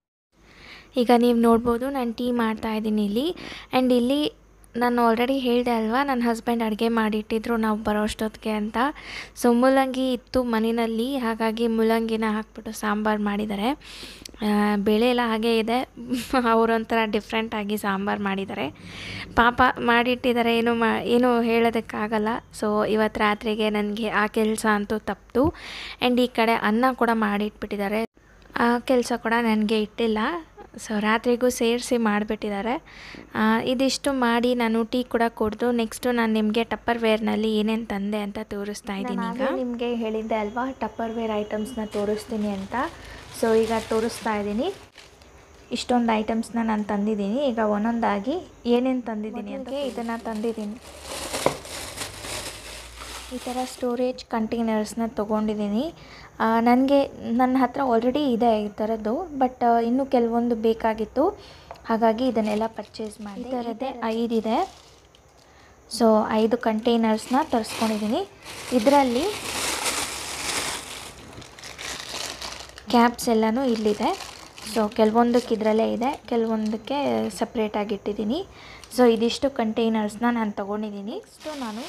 ಈಗ ನೀವು ನೋಡ್ಬೋದು ನಾನು ಟೀ ಮಾಡ್ತಾಯಿದ್ದೀನಿ ಇಲ್ಲಿ ಆ್ಯಂಡ್ ಇಲ್ಲಿ ನಾನು ಆಲ್ರೆಡಿ ಹೇಳಿದೆ ಅಲ್ವಾ ನನ್ನ ಹಸ್ಬೆಂಡ್ ಅಡುಗೆ ಮಾಡಿಟ್ಟಿದ್ರು ನಾವು ಬರೋ ಅಷ್ಟೊತ್ತಿಗೆ ಅಂತ ಸೊ ಮೂಲಂಗಿ ಇತ್ತು ಮನೆಯಲ್ಲಿ ಹಾಗಾಗಿ ಮೂಲಂಗಿನ ಹಾಕ್ಬಿಟ್ಟು ಸಾಂಬಾರು ಮಾಡಿದ್ದಾರೆ ಬೇಳೆ ಎಲ್ಲ ಹಾಗೇ ಇದೆ ಅವರೊಂಥರ ಡಿಫ್ರೆಂಟಾಗಿ ಸಾಂಬಾರು ಮಾಡಿದ್ದಾರೆ ಪಾಪ ಮಾಡಿಟ್ಟಿದ್ದಾರೆ ಏನು ಮಾ ಏನು ಹೇಳೋದಕ್ಕಾಗಲ್ಲ ಸೊ ಇವತ್ತು ರಾತ್ರಿಗೆ ನನಗೆ ಆ ಕೆಲಸ ಅಂತೂ ತಪ್ಪಿತು ಆ್ಯಂಡ್ ಈ ಕಡೆ ಅನ್ನ ಕೂಡ ಮಾಡಿಟ್ಬಿಟ್ಟಿದ್ದಾರೆ ಆ ಕೆಲಸ ಕೂಡ ನನಗೆ ಇಟ್ಟಿಲ್ಲ ಸೊ ರಾತ್ರಿಗೂ ಸೇರಿಸಿ ಮಾಡಿಬಿಟ್ಟಿದ್ದಾರೆ ಇದಿಷ್ಟು ಮಾಡಿ ನಾನು ಟೀ ಕೂಡ ಕುಡಿದು ನೆಕ್ಸ್ಟು ನಾನು ನಿಮಗೆ ಟಪ್ಪರ್ ವೇರ್ನಲ್ಲಿ ಏನೇನು ತಂದೆ ಅಂತ ತೋರಿಸ್ತಾ ಇದ್ದೀನಿ ಈಗ ನಿಮಗೆ ಹೇಳಿದ್ದೆ ಅಲ್ವಾ ಟಪ್ಪರ್ ವೇರ್ ಐಟಮ್ಸ್ನ ತೋರಿಸ್ತೀನಿ ಅಂತ ಸೊ ಈಗ ತೋರಿಸ್ತಾ ಇದ್ದೀನಿ ಇಷ್ಟೊಂದು ಐಟಮ್ಸ್ನ ನಾನು ತಂದಿದ್ದೀನಿ ಈಗ ಒಂದೊಂದಾಗಿ ಏನೇನು ತಂದಿದ್ದೀನಿ ಅಂತ ಇದನ್ನು ತಂದಿದ್ದೀನಿ ಈ ಥರ ಸ್ಟೋರೇಜ್ ಕಂಟೈನರ್ಸ್ನ ತೊಗೊಂಡಿದ್ದೀನಿ ನನಗೆ ನನ್ನ ಹತ್ರ ಆಲ್ರೆಡಿ ಇದೆ ಈ ಥರದ್ದು ಬಟ್ ಇನ್ನೂ ಕೆಲವೊಂದು ಬೇಕಾಗಿತ್ತು ಹಾಗಾಗಿ ಇದನ್ನೆಲ್ಲ ಪರ್ಚೇಸ್ ಮಾಡಿ ಈ ಥರದ್ದೇ ಐದಿದೆ ಸೊ ಐದು ಕಂಟೈನರ್ಸ್ನ ತರಿಸ್ಕೊಂಡಿದ್ದೀನಿ ಇದರಲ್ಲಿ ಕ್ಯಾಪ್ಸ್ ಎಲ್ಲನೂ ಇಲ್ಲಿದೆ ಸೊ ಕೆಲವೊಂದಕ್ಕೆ ಇದರಲ್ಲೇ ಇದೆ ಕೆಲವೊಂದಕ್ಕೆ ಸಪ್ರೇಟಾಗಿ ಇಟ್ಟಿದ್ದೀನಿ ಸೊ ಇದಿಷ್ಟು ಕಂಟೈನರ್ಸ್ನ ನಾನು ತೊಗೊಂಡಿದ್ದೀನಿ ನೆಕ್ಸ್ಟು ನಾನು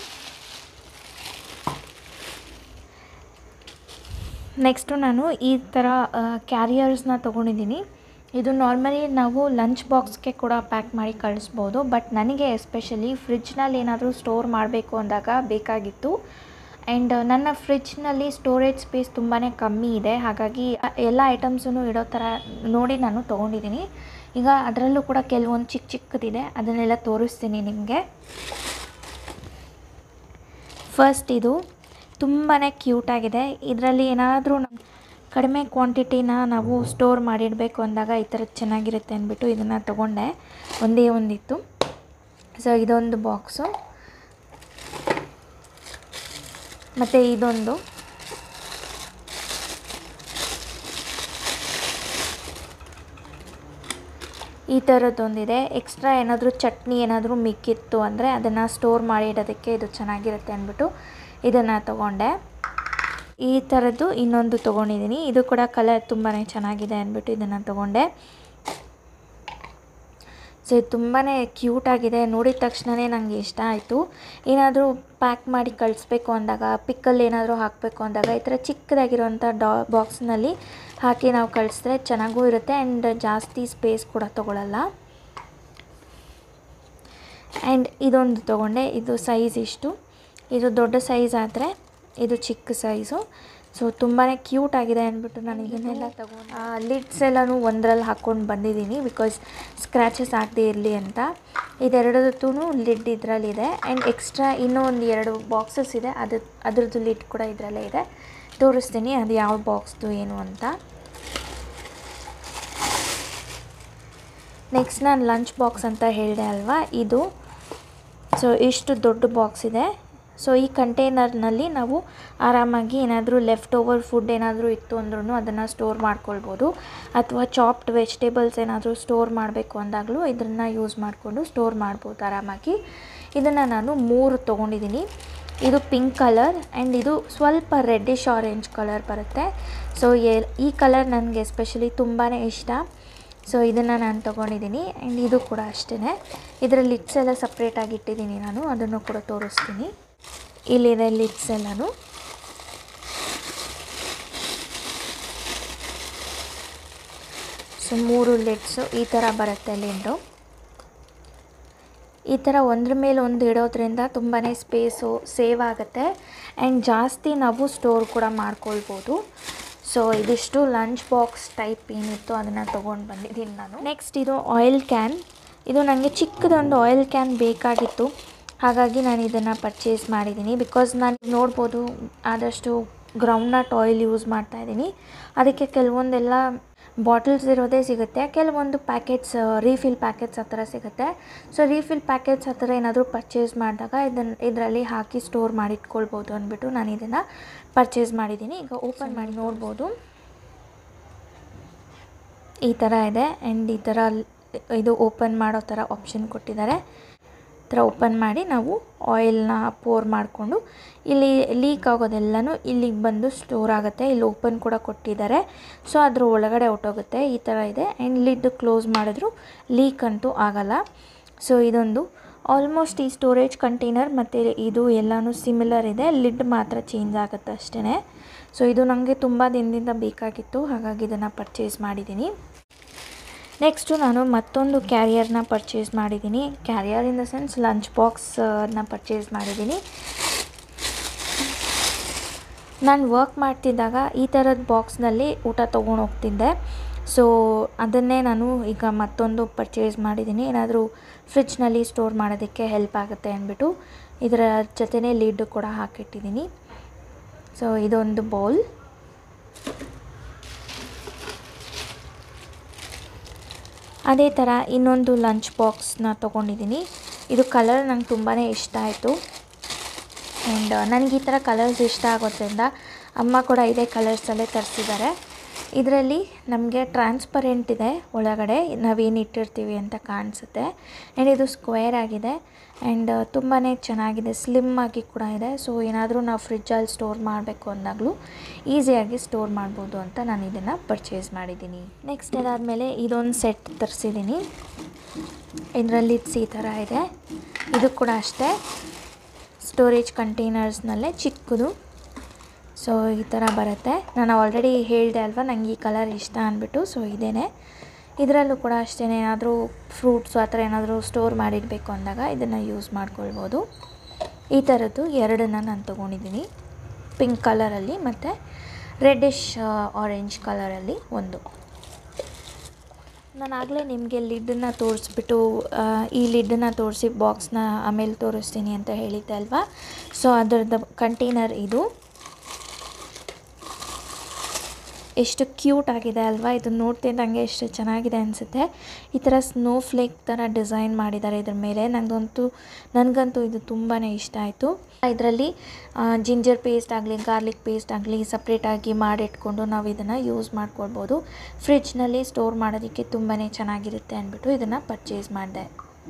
ನೆಕ್ಸ್ಟು ನಾನು ಈ ಥರ ಕ್ಯಾರಿಯರ್ಸ್ನ ತೊಗೊಂಡಿದ್ದೀನಿ ಇದು ನಾರ್ಮಲಿ ನಾವು ಲಂಚ್ ಬಾಕ್ಸ್ಗೆ ಕೂಡ ಪ್ಯಾಕ್ ಮಾಡಿ ಕಳಿಸ್ಬೋದು ಬಟ್ ನನಗೆ ಎಸ್ಪೆಷಲಿ ಫ್ರಿಜ್ನಲ್ಲಿ ಏನಾದರೂ ಸ್ಟೋರ್ ಮಾಡಬೇಕು ಅಂದಾಗ ಬೇಕಾಗಿತ್ತು ಆ್ಯಂಡ್ ನನ್ನ ಫ್ರಿಜ್ನಲ್ಲಿ ಸ್ಟೋರೇಜ್ ಸ್ಪೇಸ್ ತುಂಬಾ ಕಮ್ಮಿ ಇದೆ ಹಾಗಾಗಿ ಎಲ್ಲ ಐಟಮ್ಸನ್ನು ಇಡೋ ಥರ ನೋಡಿ ನಾನು ತೊಗೊಂಡಿದ್ದೀನಿ ಈಗ ಅದರಲ್ಲೂ ಕೂಡ ಕೆಲವೊಂದು ಚಿಕ್ಕ ಚಿಕ್ಕದಿದೆ ಅದನ್ನೆಲ್ಲ ತೋರಿಸ್ತೀನಿ ನಿಮಗೆ ಫಸ್ಟ್ ಇದು ತುಂಬಾ ಕ್ಯೂಟಾಗಿದೆ ಇದರಲ್ಲಿ ಏನಾದರೂ ಕಡಿಮೆ ಕ್ವಾಂಟಿಟಿನ ನಾವು ಸ್ಟೋರ್ ಮಾಡಿಡಬೇಕು ಅಂದಾಗ ಈ ಥರದ್ದು ಚೆನ್ನಾಗಿರುತ್ತೆ ಅಂದ್ಬಿಟ್ಟು ಇದನ್ನು ತೊಗೊಂಡೆ ಒಂದೇ ಒಂದಿತ್ತು ಸೊ ಇದೊಂದು ಬಾಕ್ಸು ಮತ್ತು ಇದೊಂದು ಈ ಥರದ್ದೊಂದಿದೆ ಎಕ್ಸ್ಟ್ರಾ ಏನಾದರೂ ಚಟ್ನಿ ಏನಾದರೂ ಮಿಕ್ಕಿತ್ತು ಅಂದರೆ ಅದನ್ನು ಸ್ಟೋರ್ ಮಾಡಿ ಇಡೋದಕ್ಕೆ ಇದು ಚೆನ್ನಾಗಿರುತ್ತೆ ಅಂದ್ಬಿಟ್ಟು ಇದನ್ನು ತೊಗೊಂಡೆ ಈ ಥರದ್ದು ಇನ್ನೊಂದು ತೊಗೊಂಡಿದ್ದೀನಿ ಇದು ಕೂಡ ಕಲರ್ ತುಂಬಾ ಚೆನ್ನಾಗಿದೆ ಅಂದ್ಬಿಟ್ಟು ಇದನ್ನು ತೊಗೊಂಡೆ ಸೊ ಇದು ತುಂಬಾ ಕ್ಯೂಟಾಗಿದೆ ನೋಡಿದ ತಕ್ಷಣವೇ ನನಗೆ ಇಷ್ಟ ಆಯಿತು ಏನಾದರೂ ಪ್ಯಾಕ್ ಮಾಡಿ ಕಳಿಸ್ಬೇಕು ಅಂದಾಗ ಪಿಕ್ಕಲ್ಲಿ ಏನಾದರೂ ಹಾಕಬೇಕು ಅಂದಾಗ ಈ ಥರ ಚಿಕ್ಕದಾಗಿರೋಂಥ ಡಾ ಬಾಕ್ಸ್ನಲ್ಲಿ ಹಾಕಿ ನಾವು ಕಳಿಸಿದ್ರೆ ಚೆನ್ನಾಗೂ ಇರುತ್ತೆ ಆ್ಯಂಡ್ ಜಾಸ್ತಿ ಸ್ಪೇಸ್ ಕೂಡ ತೊಗೊಳಲ್ಲ ಆ್ಯಂಡ್ ಇದೊಂದು ತೊಗೊಂಡೆ ಇದು ಸೈಜ್ ಇಷ್ಟು ಇದು ದೊಡ್ಡ ಸೈಜ್ ಆದರೆ ಇದು ಚಿಕ್ಕ ಸೈಜು ಸೊ ತುಂಬಾ ಕ್ಯೂಟ್ ಆಗಿದೆ ಅಂದ್ಬಿಟ್ಟು ನಾನು ಇದನ್ನೆಲ್ಲ ತಗೊಂಡು ಲಿಡ್ಸ್ ಎಲ್ಲನೂ ಒಂದರಲ್ಲಿ ಹಾಕ್ಕೊಂಡು ಬಂದಿದ್ದೀನಿ ಬಿಕಾಸ್ ಸ್ಕ್ರ್ಯಾಚಸ್ ಆಗದೆ ಇರಲಿ ಅಂತ ಇದೆರಡದತ್ತೂ ಲಿಡ್ ಇದರಲ್ಲಿದೆ ಆ್ಯಂಡ್ ಎಕ್ಸ್ಟ್ರಾ ಇನ್ನೂ ಒಂದು ಎರಡು ಬಾಕ್ಸಸ್ ಇದೆ ಅದು ಅದ್ರದ್ದು ಲಿಡ್ ಕೂಡ ಇದರಲ್ಲೇ ಇದೆ ತೋರಿಸ್ತೀನಿ ಅದು ಯಾವ ಬಾಕ್ಸ್ದು ಏನು ಅಂತ ನೆಕ್ಸ್ಟ್ ನಾನು ಲಂಚ್ ಬಾಕ್ಸ್ ಅಂತ ಹೇಳಿದೆ ಅಲ್ವಾ ಇದು ಸೊ ಇಷ್ಟು ದೊಡ್ಡ ಬಾಕ್ಸ್ ಇದೆ ಸೊ ಈ ಕಂಟೈನರ್ನಲ್ಲಿ ನಾವು ಆರಾಮಾಗಿ ಏನಾದರೂ ಲೆಫ್ಟ್ ಓವರ್ ಫುಡ್ ಏನಾದರೂ ಇತ್ತು ಅಂದ್ರೂ ಅದನ್ನು ಸ್ಟೋರ್ ಮಾಡ್ಕೊಳ್ಬೋದು ಅಥವಾ ಚಾಪ್ಡ್ ವೆಜಿಟೇಬಲ್ಸ್ ಏನಾದರೂ ಸ್ಟೋರ್ ಮಾಡಬೇಕು ಅಂದಾಗಲೂ ಇದನ್ನು ಯೂಸ್ ಮಾಡಿಕೊಂಡು ಸ್ಟೋರ್ ಮಾಡ್ಬೋದು ಆರಾಮಾಗಿ ಇದನ್ನು ನಾನು ಮೂರು ತೊಗೊಂಡಿದ್ದೀನಿ ಇದು ಪಿಂಕ್ ಕಲರ್ ಆ್ಯಂಡ್ ಇದು ಸ್ವಲ್ಪ ರೆಡ್ಡಿಶ್ ಆರೆಂಜ್ ಕಲರ್ ಬರುತ್ತೆ ಸೊ ಈ ಕಲರ್ ನನಗೆ ಎಸ್ಪೆಷಲಿ ತುಂಬಾ ಇಷ್ಟ ಸೊ ಇದನ್ನು ನಾನು ತೊಗೊಂಡಿದ್ದೀನಿ ಆ್ಯಂಡ್ ಇದು ಕೂಡ ಅಷ್ಟೇ ಇದರ ಲಿಡ್ಸ್ ಎಲ್ಲ ಸಪ್ರೇಟಾಗಿ ಇಟ್ಟಿದ್ದೀನಿ ನಾನು ಅದನ್ನು ಕೂಡ ತೋರಿಸ್ತೀನಿ ಇಲ್ಲಿದೆ ಲಿಡ್ಸ್ ಎಲ್ಲನೂ ಸೊ ಮೂರು ಲಿಡ್ಸು ಈ ಥರ ಬರುತ್ತೆ ಲಿಡ್ಡು ಈ ಥರ ಒಂದ್ರ ಮೇಲೆ ಒಂದು ಇಡೋದ್ರಿಂದ ತುಂಬಾ ಸ್ಪೇಸು ಸೇವ್ ಆಗುತ್ತೆ ಆ್ಯಂಡ್ ಜಾಸ್ತಿ ನಾವು ಸ್ಟೋರ್ ಕೂಡ ಮಾಡ್ಕೊಳ್ಬೋದು ಸೊ ಇದಿಷ್ಟು ಲಂಚ್ ಬಾಕ್ಸ್ ಟೈಪ್ ಏನಿತ್ತು ಅದನ್ನು ತೊಗೊಂಡು ಬಂದಿದ್ದೀನಿ ನಾನು ನೆಕ್ಸ್ಟ್ ಇದು ಆಯಿಲ್ ಕ್ಯಾನ್ ಇದು ನನಗೆ ಚಿಕ್ಕದೊಂದು ಆಯಿಲ್ ಕ್ಯಾನ್ ಬೇಕಾಗಿತ್ತು ಹಾಗಾಗಿ ನಾನು ಇದನ್ನು ಪರ್ಚೇಸ್ ಮಾಡಿದ್ದೀನಿ ಬಿಕಾಸ್ ನಾನು ನೋಡ್ಬೋದು ಆದಷ್ಟು ಗ್ರೌಂಡ್ನಟ್ ಆಯಿಲ್ ಯೂಸ್ ಮಾಡ್ತಾಯಿದ್ದೀನಿ ಅದಕ್ಕೆ ಕೆಲವೊಂದೆಲ್ಲ ಬಾಟಲ್ಸ್ ಇರೋದೇ ಸಿಗುತ್ತೆ ಕೆಲವೊಂದು ಪ್ಯಾಕೆಟ್ಸ್ ರೀಫಿಲ್ ಪ್ಯಾಕೆಟ್ಸ್ ಆ ಥರ ಸಿಗುತ್ತೆ ಸೊ ರೀಫಿಲ್ ಪ್ಯಾಕೆಟ್ಸ್ ಆ ಥರ ಏನಾದರೂ ಪರ್ಚೇಸ್ ಮಾಡಿದಾಗ ಇದನ್ನು ಇದರಲ್ಲಿ ಹಾಕಿ ಸ್ಟೋರ್ ಮಾಡಿ ಇಟ್ಕೊಳ್ಬೋದು ಅಂದ್ಬಿಟ್ಟು ನಾನು ಇದನ್ನು ಪರ್ಚೇಸ್ ಮಾಡಿದ್ದೀನಿ ಈಗ ಓಪನ್ ಮಾಡಿ ನೋಡ್ಬೋದು ಈ ಥರ ಇದೆ ಆ್ಯಂಡ್ ಈ ಥರ ಇದು ಓಪನ್ ಮಾಡೋ ಥರ ಆಪ್ಷನ್ ಕೊಟ್ಟಿದ್ದಾರೆ ಈ ಥರ ಓಪನ್ ಮಾಡಿ ನಾವು ಆಯಿಲ್ನ ಪೋರ್ ಮಾಡಿಕೊಂಡು ಇಲ್ಲಿ ಲೀಕ್ ಆಗೋದೆಲ್ಲನೂ ಇಲ್ಲಿಗೆ ಬಂದು ಸ್ಟೋರ್ ಆಗುತ್ತೆ ಇಲ್ಲಿ ಓಪನ್ ಕೂಡ ಕೊಟ್ಟಿದ್ದಾರೆ ಸೊ ಅದ್ರ ಒಳಗಡೆ ಹೊಟ್ಟೋಗುತ್ತೆ ಈ ಥರ ಇದೆ ಆ್ಯಂಡ್ ಲಿಡ್ ಕ್ಲೋಸ್ ಮಾಡಿದ್ರು ಲೀಕ್ ಅಂತೂ ಆಗಲ್ಲ ಸೊ ಇದೊಂದು ಆಲ್ಮೋಸ್ಟ್ ಈ ಸ್ಟೋರೇಜ್ ಕಂಟೈನರ್ ಮತ್ತು ಇದು ಎಲ್ಲನೂ ಸಿಮಿಲರ್ ಇದೆ ಲಿಡ್ ಮಾತ್ರ ಚೇಂಜ್ ಆಗುತ್ತೆ ಅಷ್ಟೇ ಸೊ ಇದು ನನಗೆ ತುಂಬ ದಿನದಿಂದ ಬೇಕಾಗಿತ್ತು ಹಾಗಾಗಿ ಇದನ್ನು ಪರ್ಚೇಸ್ ಮಾಡಿದ್ದೀನಿ ನೆಕ್ಸ್ಟು ನಾನು ಮತ್ತೊಂದು ಕ್ಯಾರಿಯರ್ನ ಪರ್ಚೇಸ್ ಮಾಡಿದ್ದೀನಿ carrier in the sense lunch ಬಾಕ್ಸನ್ನ ಪರ್ಚೇಸ್ ಮಾಡಿದ್ದೀನಿ ನಾನು ವರ್ಕ್ ಮಾಡ್ತಿದ್ದಾಗ ಈ ಥರದ ಬಾಕ್ಸ್ನಲ್ಲಿ ಊಟ ತೊಗೊಂಡು ಹೋಗ್ತಿದ್ದೆ ಸೊ ಅದನ್ನೇ ನಾನು ಈಗ ಮತ್ತೊಂದು ಪರ್ಚೇಸ್ ಮಾಡಿದ್ದೀನಿ ಏನಾದರೂ ಫ್ರಿಜ್ನಲ್ಲಿ ಸ್ಟೋರ್ ಮಾಡೋದಕ್ಕೆ ಹೆಲ್ಪ್ ಆಗುತ್ತೆ ಅಂದ್ಬಿಟ್ಟು ಇದರ ಜೊತೆನೇ ಲೀಡ್ ಕೂಡ ಹಾಕಿಟ್ಟಿದ್ದೀನಿ ಸೊ ಇದೊಂದು ಬೌಲ್ ಅದೇ ಥರ ಇನ್ನೊಂದು ಲಂಚ್ ಬಾಕ್ಸ್ನ ತೊಗೊಂಡಿದ್ದೀನಿ ಇದು ಕಲರ್ ನಂಗೆ ತುಂಬಾ ಇಷ್ಟ ಆಯಿತು ಆ್ಯಂಡ್ ನನಗೆ ಈ ಥರ ಕಲರ್ಸ್ ಇಷ್ಟ ಆಗೋದ್ರಿಂದ ಅಮ್ಮ ಕೂಡ ಇದೇ ಕಲರ್ಸಲ್ಲೇ ತರಿಸಿದ್ದಾರೆ ಇದರಲ್ಲಿ ನಮಗೆ ಟ್ರಾನ್ಸ್ಪರೆಂಟ್ ಇದೆ ಒಳಗಡೆ ನಾವೇನು ಇಟ್ಟಿರ್ತೀವಿ ಅಂತ ಕಾಣಿಸುತ್ತೆ ಆ್ಯಂಡ್ ಇದು ಸ್ಕ್ವೇರ್ ಆಗಿದೆ ಆ್ಯಂಡ್ ತುಂಬಾ ಚೆನ್ನಾಗಿದೆ ಸ್ಲಿಮ್ ಆಗಿ ಕೂಡ ಇದೆ ಸೊ ಏನಾದರೂ ನಾವು ಫ್ರಿಜ್ಜಲ್ಲಿ ಸ್ಟೋರ್ ಮಾಡಬೇಕು ಅಂದಾಗಲೂ ಈಸಿಯಾಗಿ ಸ್ಟೋರ್ ಮಾಡ್ಬೋದು ಅಂತ ನಾನು ಇದನ್ನು ಪರ್ಚೇಸ್ ಮಾಡಿದ್ದೀನಿ ನೆಕ್ಸ್ಟ್ ಅದಾದಮೇಲೆ ಇದೊಂದು ಸೆಟ್ ತರಿಸಿದ್ದೀನಿ ಇದರಲ್ಲಿ ಈ ಥರ ಇದೆ ಇದು ಕೂಡ ಅಷ್ಟೇ ಸ್ಟೋರೇಜ್ ಕಂಟೈನರ್ಸ್ನಲ್ಲೇ ಚಿಕ್ಕದು ಸೊ ಈ ಥರ ಬರುತ್ತೆ ನಾನು ಆಲ್ರೆಡಿ ಹೇಳಿದೆ ಅಲ್ವಾ ನನಗೆ ಈ ಕಲರ್ ಇಷ್ಟ ಅಂದ್ಬಿಟ್ಟು ಸೊ ಇದೇನೆ ಇದರಲ್ಲೂ ಕೂಡ ಅಷ್ಟೇ ಏನಾದರೂ ಫ್ರೂಟ್ಸು ಆ ಥರ ಏನಾದರೂ ಸ್ಟೋರ್ ಮಾಡಿಡಬೇಕು ಅಂದಾಗ ಇದನ್ನು ಯೂಸ್ ಮಾಡ್ಕೊಳ್ಬೋದು ಈ ಥರದ್ದು ಎರಡನ್ನ ನಾನು ತೊಗೊಂಡಿದ್ದೀನಿ ಪಿಂಕ್ ಕಲರಲ್ಲಿ ಮತ್ತು ರೆಡ್ಡಿಶ್ ಆರೆಂಜ್ ಕಲರಲ್ಲಿ ಒಂದು ನಾನು ಆಗಲೇ ನಿಮಗೆ ಲಿಡ್ಡನ್ನು ತೋರಿಸ್ಬಿಟ್ಟು ಈ ಲಿಡ್ಡನ್ನು ತೋರಿಸಿ ಬಾಕ್ಸ್ನ ಆಮೇಲೆ ತೋರಿಸ್ತೀನಿ ಅಂತ ಹೇಳಿದ್ದೆ ಅಲ್ವಾ ಸೊ ಅದರದ್ದು ಕಂಟೈನರ್ ಇದು ಎಷ್ಟು ಕ್ಯೂಟ್ ಆಗಿದೆ ಅಲ್ವಾ ಇದು ನೋಡ್ತಿದ್ದಂಗೆ ಎಷ್ಟು ಚೆನ್ನಾಗಿದೆ ಅನಿಸುತ್ತೆ ಈ ಥರ ಸ್ನೋ ಫ್ಲೇಕ್ ಥರ ಡಿಸೈನ್ ಮಾಡಿದ್ದಾರೆ ಇದ್ರ ಮೇಲೆ ನನಗಂತೂ ನನಗಂತೂ ಇದು ತುಂಬಾ ಇಷ್ಟ ಆಯಿತು ಇದರಲ್ಲಿ ಜಿಂಜರ್ ಪೇಸ್ಟ್ ಆಗಲಿ ಗಾರ್ಲಿಕ್ ಪೇಸ್ಟ್ ಆಗಲಿ ಸಪ್ರೇಟಾಗಿ ಮಾಡಿಟ್ಕೊಂಡು ನಾವು ಇದನ್ನು ಯೂಸ್ ಮಾಡ್ಕೊಳ್ಬೋದು ಫ್ರಿಜ್ನಲ್ಲಿ ಸ್ಟೋರ್ ಮಾಡೋದಕ್ಕೆ ತುಂಬಾ ಚೆನ್ನಾಗಿರುತ್ತೆ ಅಂದ್ಬಿಟ್ಟು ಇದನ್ನು ಪರ್ಚೇಸ್ ಮಾಡಿದೆ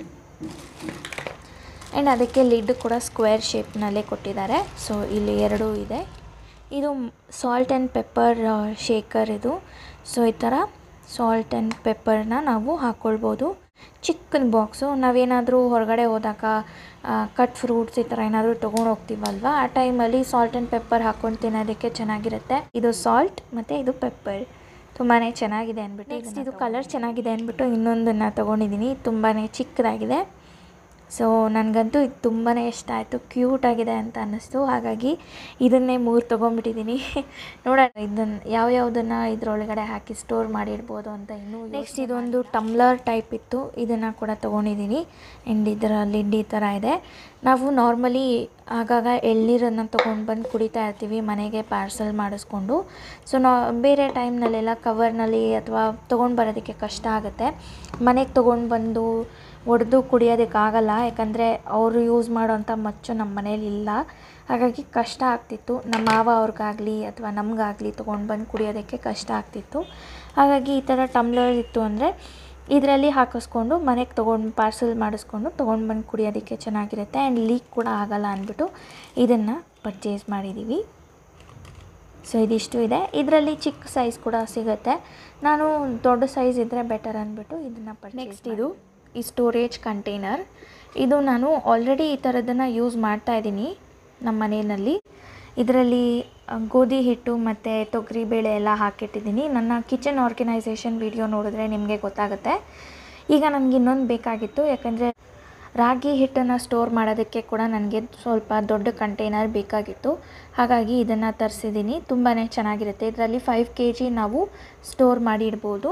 ಆ್ಯಂಡ್ ಅದಕ್ಕೆ ಲಿಡ್ ಕೂಡ ಸ್ಕ್ವೇರ್ ಶೇಪ್ನಲ್ಲೇ ಕೊಟ್ಟಿದ್ದಾರೆ ಸೊ ಇಲ್ಲಿ ಎರಡೂ ಇದೆ ಇದು ಸಾಲ್ಟ್ ಆ್ಯಂಡ್ ಪೆಪ್ಪರ್ ಶೇಕರ್ ಇದು ಸೊ ಈ ಥರ ಸಾಲ್ಟ್ ಆ್ಯಂಡ್ ಪೆಪ್ಪರ್ನ ನಾವು ಹಾಕ್ಕೊಳ್ಬೋದು ಚಿಕ್ಕನ ಬಾಕ್ಸು ನಾವೇನಾದರೂ ಹೊರಗಡೆ ಹೋದಾಗ ಕಟ್ ಫ್ರೂಟ್ಸ್ ಈ ಥರ ಏನಾದರೂ ತೊಗೊಂಡು ಹೋಗ್ತೀವಲ್ವ ಆ ಟೈಮಲ್ಲಿ ಸಾಲ್ಟ್ ಆ್ಯಂಡ್ ಪೆಪ್ಪರ್ ಹಾಕ್ಕೊಂಡು ತಿನ್ನೋದಕ್ಕೆ ಚೆನ್ನಾಗಿರುತ್ತೆ ಇದು ಸಾಲ್ಟ್ ಮತ್ತು ಇದು ಪೆಪ್ಪರ್ ತುಂಬಾ ಚೆನ್ನಾಗಿದೆ ಅಂದ್ಬಿಟ್ಟು ನೆಕ್ಸ್ಟ್ ಇದು ಕಲರ್ ಚೆನ್ನಾಗಿದೆ ಅಂದ್ಬಿಟ್ಟು ಇನ್ನೊಂದನ್ನು ತೊಗೊಂಡಿದ್ದೀನಿ ತುಂಬಾ ಚಿಕ್ಕದಾಗಿದೆ ಸೊ ನನಗಂತೂ ಇದು ತುಂಬಾ ಇಷ್ಟ ಆಯಿತು ಕ್ಯೂಟಾಗಿದೆ ಅಂತ ಅನ್ನಿಸ್ತು ಹಾಗಾಗಿ ಇದನ್ನೇ ಮೂರು ತೊಗೊಂಬಿಟ್ಟಿದ್ದೀನಿ ನೋಡೋಣ ಇದನ್ನು ಯಾವ್ಯಾವುದನ್ನು ಇದರೊಳಗಡೆ ಹಾಕಿ ಸ್ಟೋರ್ ಮಾಡಿಡ್ಬೋದು ಅಂತ ಇನ್ನೂ ನೆಕ್ಸ್ಟ್ ಇದೊಂದು ಟಮ್ಲರ್ ಟೈಪ್ ಇತ್ತು ಇದನ್ನು ಕೂಡ ತೊಗೊಂಡಿದ್ದೀನಿ ಆ್ಯಂಡ್ ಇದರ ಲಿಡ್ ಈ ಥರ ಇದೆ ನಾವು ನಾರ್ಮಲಿ ಆಗಾಗ ಎಳ್ನೀರನ್ನು ತೊಗೊಂಡು ಬಂದು ಕುಡಿತಾ ಇರ್ತೀವಿ ಮನೆಗೆ ಪಾರ್ಸಲ್ ಮಾಡಿಸ್ಕೊಂಡು ಸೊ ನಾ ಬೇರೆ ಟೈಮ್ನಲ್ಲೆಲ್ಲ ಕವರ್ನಲ್ಲಿ ಅಥವಾ ತೊಗೊಂಡು ಬರೋದಕ್ಕೆ ಕಷ್ಟ ಆಗುತ್ತೆ ಮನೆಗೆ ತೊಗೊಂಡು ಬಂದು ಒಡೆದು ಕುಡಿಯೋದಕ್ಕಾಗಲ್ಲ ಯಾಕಂದರೆ ಅವರು ಯೂಸ್ ಮಾಡೋಂಥ ಮಚ್ಚು ನಮ್ಮ ಮನೇಲಿ ಇಲ್ಲ ಹಾಗಾಗಿ ಕಷ್ಟ ಆಗ್ತಿತ್ತು ನಮ್ಮ ಮಾವ ಅವ್ರಿಗಾಗಲಿ ಅಥವಾ ನಮಗಾಗಲಿ ತೊಗೊಂಡು ಬಂದು ಕುಡಿಯೋದಕ್ಕೆ ಕಷ್ಟ ಆಗ್ತಿತ್ತು ಹಾಗಾಗಿ ಈ ಥರ ಟಮ್ಲರ್ ಇತ್ತು ಅಂದರೆ ಇದರಲ್ಲಿ ಹಾಕಿಸ್ಕೊಂಡು ಮನೆಗೆ ತೊಗೊಂಡು ಪಾರ್ಸಲ್ ಮಾಡಿಸ್ಕೊಂಡು ತೊಗೊಂಡು ಬಂದು ಕುಡಿಯೋದಕ್ಕೆ ಚೆನ್ನಾಗಿರುತ್ತೆ ಆ್ಯಂಡ್ ಲೀಕ್ ಕೂಡ ಆಗಲ್ಲ ಅಂದ್ಬಿಟ್ಟು ಇದನ್ನು ಪರ್ಚೇಸ್ ಮಾಡಿದ್ದೀವಿ ಸೊ ಇದಿಷ್ಟು ಇದೆ ಇದರಲ್ಲಿ ಚಿಕ್ಕ ಸೈಜ್ ಕೂಡ ಸಿಗುತ್ತೆ ನಾನು ದೊಡ್ಡ ಸೈಜ್ ಇದ್ದರೆ ಬೆಟರ್ ಅಂದ್ಬಿಟ್ಟು ಇದನ್ನು ಪರ್ ನೆಕ್ಸ್ಟ್ ಇದು ಈ ಸ್ಟೋರೇಜ್ ಕಂಟೈನರ್ ಇದು ನಾನು ಆಲ್ರೆಡಿ ಈ ಥರದನ್ನು ಯೂಸ್ ಮಾಡ್ತಾ ಇದ್ದೀನಿ ನಮ್ಮ ಮನೆಯಲ್ಲಿ ಇದರಲ್ಲಿ ಆ, ಗೋಧಿ ಹಿಟ್ಟು ಮತ್ತು ತೊಗರಿ ಬೇಳೆ ಎಲ್ಲ ಹಾಕಿಟ್ಟಿದ್ದೀನಿ ನನ್ನ ಕಿಚನ್ ಆರ್ಗನೈಸೇಷನ್ ವಿಡಿಯೋ ನೋಡಿದ್ರೆ ನಿಮಗೆ ಗೊತ್ತಾಗುತ್ತೆ ಈಗ ನನಗೆ ಇನ್ನೊಂದು ಬೇಕಾಗಿತ್ತು ಯಾಕಂದರೆ ರಾಗಿ ಹಿಟ್ಟನ್ನು ಸ್ಟೋರ್ ಮಾಡೋದಕ್ಕೆ ಕೂಡ ನನಗೆ ಸ್ವಲ್ಪ ದೊಡ್ಡ ಕಂಟೈನರ್ ಬೇಕಾಗಿತ್ತು ಹಾಗಾಗಿ ಇದನ್ನು ತರಿಸಿದ್ದೀನಿ ತುಂಬಾ ಚೆನ್ನಾಗಿರುತ್ತೆ ಇದರಲ್ಲಿ ಫೈವ್ ಕೆ ಜಿ ನಾವು ಸ್ಟೋರ್ ಮಾಡಿ ಇಡ್ಬೋದು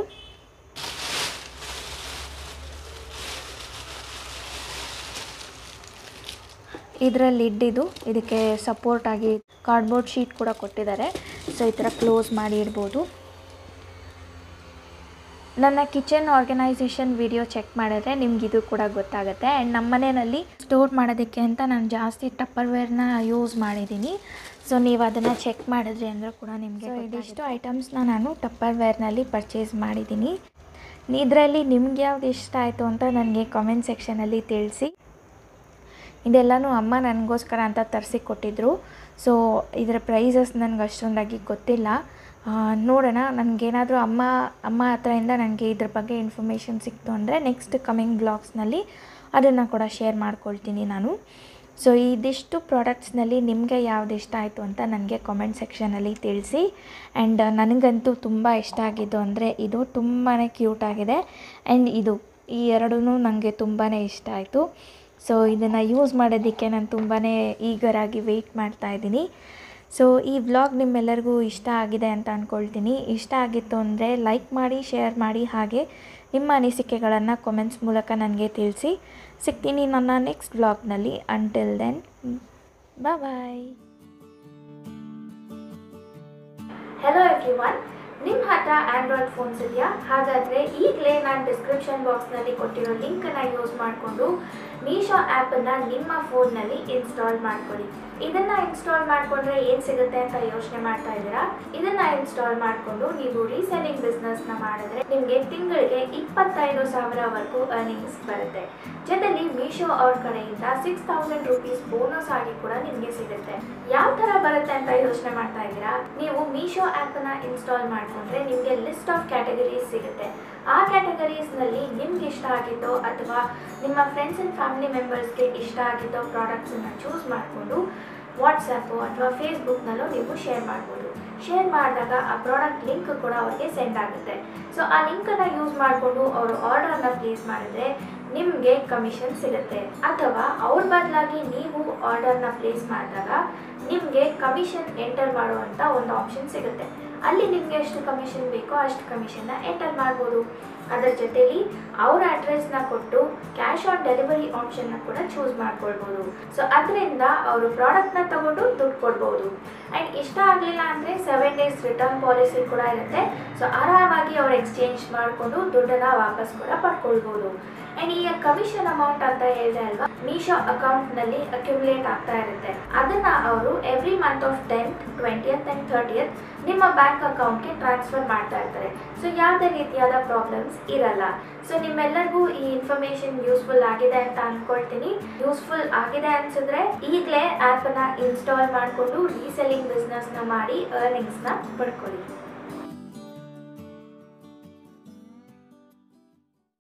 ಇದರಲ್ಲಿ ಇಡ್ಡಿದ್ದು ಇದಕ್ಕೆ ಸಪೋರ್ಟ್ ಆಗಿ ಕಾರ್ಡ್ಬೋರ್ಡ್ ಶೀಟ್ ಕೂಡ ಕೊಟ್ಟಿದ್ದಾರೆ ಸೊ ಈ ಥರ ಕ್ಲೋಸ್ ಮಾಡಿ ಇಡ್ಬೋದು ನನ್ನ ಕಿಚನ್ ಆರ್ಗನೈಸೇಷನ್ ವಿಡಿಯೋ ಚೆಕ್ ಮಾಡಿದ್ರೆ ನಿಮ್ಗೆ ಇದು ಕೂಡ ಗೊತ್ತಾಗುತ್ತೆ ಆ್ಯಂಡ್ ನಮ್ಮ ಮನೆಯಲ್ಲಿ ಸ್ಟೋರ್ ಮಾಡೋದಕ್ಕೆ ಅಂತ ನಾನು ಜಾಸ್ತಿ ಟಪ್ಪರ್ವೇರ್ನ ಯೂಸ್ ಮಾಡಿದ್ದೀನಿ ಸೊ ನೀವು ಅದನ್ನು ಚೆಕ್ ಮಾಡಿದ್ರಿ ಅಂದರೆ ಕೂಡ ನಿಮಗೆ ಇದಿಷ್ಟು ಐಟಮ್ಸ್ನ ನಾನು ಟಪ್ಪರ್ವೇರ್ನಲ್ಲಿ ಪರ್ಚೇಸ್ ಮಾಡಿದ್ದೀನಿ ಇದರಲ್ಲಿ ನಿಮ್ಗೆ ಯಾವ್ದು ಇಷ್ಟ ಆಯಿತು ಅಂತ ನನಗೆ ಕಾಮೆಂಟ್ ಸೆಕ್ಷನಲ್ಲಿ ತಿಳಿಸಿ ಇದೆಲ್ಲನೂ ಅಮ್ಮ ನನಗೋಸ್ಕರ ಅಂತ ತರಿಸಿ ಕೊಟ್ಟಿದ್ದರು ಸೊ ಇದರ ಪ್ರೈಸಸ್ ನನಗೆ ಅಷ್ಟೊಂದಾಗಿ ಗೊತ್ತಿಲ್ಲ ಆ, ನೋಡೋಣ ನನಗೇನಾದರೂ ಅಮ್ಮ ಅಮ್ಮ ಹತ್ರದಿಂದ ನನಗೆ ಇದ್ರ ಬಗ್ಗೆ ಇನ್ಫಾರ್ಮೇಷನ್ ಸಿಕ್ತು ಅಂದರೆ ನೆಕ್ಸ್ಟ್ ಕಮಿಂಗ್ ಬ್ಲಾಗ್ಸ್ನಲ್ಲಿ ಅದನ್ನು ಕೂಡ ಶೇರ್ ಮಾಡ್ಕೊಳ್ತೀನಿ ನಾನು ಸೊ ಇದಿಷ್ಟು ಪ್ರಾಡಕ್ಟ್ಸ್ನಲ್ಲಿ ನಿಮಗೆ ಯಾವ್ದು ಇಷ್ಟ ಆಯಿತು ಅಂತ ನನಗೆ ಕಾಮೆಂಟ್ ಸೆಕ್ಷನಲ್ಲಿ ತಿಳಿಸಿ ಆ್ಯಂಡ್ ನನಗಂತೂ ತುಂಬ ಇಷ್ಟ ಆಗಿದ್ದು ಅಂದರೆ ಇದು ತುಂಬಾ ಕ್ಯೂಟ್ ಆಗಿದೆ ಆ್ಯಂಡ್ ಇದು ಈ ಎರಡೂ ನನಗೆ ತುಂಬಾ ಇಷ್ಟ ಆಯಿತು ಸೊ ಇದನ್ನು ಯೂಸ್ ಮಾಡೋದಕ್ಕೆ ನಾನು ತುಂಬಾ ಈಗರಾಗಿ ವೆಯ್ಟ್ ಮಾಡ್ತಾ ಇದ್ದೀನಿ ಸೊ ಈ ವ್ಲಾಗ್ ನಿಮ್ಮೆಲ್ಲರಿಗೂ ಇಷ್ಟ ಆಗಿದೆ ಅಂತ ಅಂದ್ಕೊಳ್ತೀನಿ ಇಷ್ಟ ಆಗಿತ್ತು ಅಂದರೆ ಲೈಕ್ ಮಾಡಿ ಶೇರ್ ಮಾಡಿ ಹಾಗೆ ನಿಮ್ಮ ಅನಿಸಿಕೆಗಳನ್ನು ಕಾಮೆಂಟ್ಸ್ ಮೂಲಕ ನನಗೆ ತಿಳಿಸಿ ಸಿಗ್ತೀನಿ ನನ್ನ ನೆಕ್ಸ್ಟ್ ವ್ಲಾಗ್ನಲ್ಲಿ until then bye hello everyone ನಿಮ್ಮ ಹತ್ರ ಆ್ಯಂಡ್ರಾಯ್ಡ್ ಫೋನ್ಸ್ ಇದೆಯಾ ಹಾಗಾದರೆ ಈಗಲೇ ನಾನು ಡಿಸ್ಕ್ರಿಪ್ಷನ್ ಬಾಕ್ಸ್ನಲ್ಲಿ ಕೊಟ್ಟಿರೋ ಲಿಂಕನ್ನು ಯೂಸ್ ಮಾಡಿಕೊಂಡು ಮೀಶೋ ಆ್ಯಪನ್ನು ನಿಮ್ಮ ಫೋನ್ನಲ್ಲಿ ಇನ್ಸ್ಟಾಲ್ ಮಾಡ್ಕೊಳ್ಳಿ ಇದನ್ನು ಇನ್ಸ್ಟಾಲ್ ಮಾಡಿಕೊಂಡ್ರೆ ಏನು ಸಿಗುತ್ತೆ ಅಂತ ಯೋಚನೆ ಮಾಡ್ತಾ ಇದ್ದೀರಾ ಇದನ್ನು ಇನ್ಸ್ಟಾಲ್ ಮಾಡಿಕೊಂಡು ನೀವು ರೀಸೆಲ್ಲಿಂಗ್ ಬಿಸ್ನೆಸ್ನ ಮಾಡಿದ್ರೆ ನಿಮಗೆ ತಿಂಗಳಿಗೆ ಇಪ್ಪತ್ತೈದು ಸಾವಿರವರೆಗೂ ಅರ್ನಿಂಗ್ಸ್ ಬರುತ್ತೆ ಜೊತೆಲಿ ಮೀಶೋ ಅವ್ರ ಕಡೆಯಿಂದ ಸಿಕ್ಸ್ ತೌಸಂಡ್ ರುಪೀಸ್ ಬೋನಸ್ ಆಗಿ ಕೂಡ ನಿಮಗೆ ಸಿಗುತ್ತೆ ಯಾವ ಥರ ಬರುತ್ತೆ ಅಂತ ಯೋಚನೆ ಮಾಡ್ತಾ ಇದ್ದೀರಾ ನೀವು ಮೀಶೋ ಆ್ಯಪನ್ನು ಇನ್ಸ್ಟಾಲ್ ಮಾಡಿಕೊಂಡ್ರೆ ನಿಮಗೆ ಲಿಸ್ಟ್ ಆಫ್ ಕ್ಯಾಟಗರೀಸ್ ಸಿಗುತ್ತೆ ಆ ಕ್ಯಾಟಗರೀಸ್ನಲ್ಲಿ ನಿಮ್ಗೆ ಇಷ್ಟ ಆಗಿದ್ದೋ ಅಥವಾ ನಿಮ್ಮ ಫ್ರೆಂಡ್ಸ್ ಆ್ಯಂಡ್ ಫ್ಯಾಮಿಲಿ ಮೆಂಬರ್ಸ್ಗೆ ಇಷ್ಟ ಆಗಿದ್ದೋ ಪ್ರಾಡಕ್ಟ್ಸನ್ನು ಚೂಸ್ ಮಾಡಿಕೊಂಡು ವಾಟ್ಸಪ್ಪು ಅಥವಾ ಫೇಸ್ಬುಕ್ನಲ್ಲೂ ನೀವು ಶೇರ್ ಮಾಡ್ಬೋದು ಶೇರ್ ಮಾಡಿದಾಗ ಆ ಪ್ರಾಡಕ್ಟ್ ಲಿಂಕ್ ಕೂಡ ಅವ್ರಿಗೆ ಸೆಂಡ್ ಆಗುತ್ತೆ ಸೊ ಆ ಲಿಂಕನ್ನು ಯೂಸ್ ಮಾಡಿಕೊಂಡು ಅವರು ಆರ್ಡರ್ನ ಪ್ಲೇಸ್ ಮಾಡಿದ್ರೆ ನಿಮಗೆ ಕಮಿಷನ್ ಸಿಗುತ್ತೆ ಅಥವಾ ಅವ್ರ ಬದಲಾಗಿ ನೀವು ಆರ್ಡರ್ನ ಪ್ಲೇಸ್ ಮಾಡಿದಾಗ ನಿಮಗೆ ಕಮಿಷನ್ ಎಂಟರ್ ಮಾಡುವಂಥ ಒಂದು ಆಪ್ಷನ್ ಸಿಗುತ್ತೆ ಅಲ್ಲಿ ನಿಮಗೆ ಎಷ್ಟು ಕಮಿಷನ್ ಬೇಕೋ ಅಷ್ಟು ಕಮಿಷನ್ನ ಎಂಟರ್ ಮಾಡ್ಬೋದು ಅದರ ಜೊತೆಲಿ ಅವ್ರ ಅಡ್ರೆಸ್ನ ಕೊಟ್ಟು ಕ್ಯಾಶ್ ಆನ್ ಡೆಲಿವರಿ ಆಪ್ಷನ್ನ ಕೂಡ ಚೂಸ್ ಮಾಡ್ಕೊಳ್ಬೋದು ಸೊ ಅದರಿಂದ ಅವರು ಪ್ರಾಡಕ್ಟ್ನ ತಗೊಂಡು ದುಡ್ಡು ಕೊಡ್ಬೋದು ಆ್ಯಂಡ್ ಇಷ್ಟ ಆಗಲಿಲ್ಲ ಅಂದರೆ ಸೆವೆನ್ ಡೇಸ್ ರಿಟರ್ನ್ ಪಾಲಿಸಿ ಕೂಡ ಇರುತ್ತೆ ಸೊ ಆರಾಮಾಗಿ ಅವ್ರು ಎಕ್ಸ್ಚೇಂಜ್ ಮಾಡಿಕೊಂಡು ದುಡ್ಡನ್ನು ವಾಪಸ್ ಕೂಡ ಪಡ್ಕೊಳ್ಬೋದು ಆ್ಯಂಡ್ ಈ ಕಮಿಷನ್ ಅಮೌಂಟ್ ಅಂತ ಹೇಳಿದೆ ಅಲ್ವಾ ಮೀಶೋ ಅಕೌಂಟ್ನಲ್ಲಿ ಅಕ್ಯುಮುಲೇಟ್ ಆಗ್ತಾ ಇರುತ್ತೆ ಅದನ್ನು ಅವರು every month of tenth twentieth and thirtieth ನಿಮ್ಮ ಬ್ಯಾಂಕ್ ಅಕೌಂಟ್ಗೆ ಟ್ರಾನ್ಸ್ಫರ್ ಮಾಡ್ತಾ ಇರ್ತಾರೆ ಸೊ ಯಾವುದೇ ರೀತಿಯಾದ ಪ್ರಾಬ್ಲಮ್ಸ್ ಇರಲ್ಲ ಸೊ ನಿಮ್ಮೆಲ್ಲರಿಗೂ ಈ ಇನ್ಫಾರ್ಮೇಶನ್ ಯೂಸ್ಫುಲ್ ಆಗಿದೆ ಅಂತ ಅಂದ್ಕೊಳ್ತೀನಿ ಯೂಸ್ಫುಲ್ ಆಗಿದೆ ಅನ್ಸಿದ್ರೆ ಈಗಲೇ ಆ್ಯಪನ್ನು ಇನ್ಸ್ಟಾಲ್ ಮಾಡಿಕೊಂಡು ರೀಸೆಲ್ಲಿಂಗ್ ಬಿಸ್ನೆಸ್ನ ಮಾಡಿ ಅರ್ನಿಂಗ್ಸ್ನ ಪಡ್ಕೊಳ್ಳಿ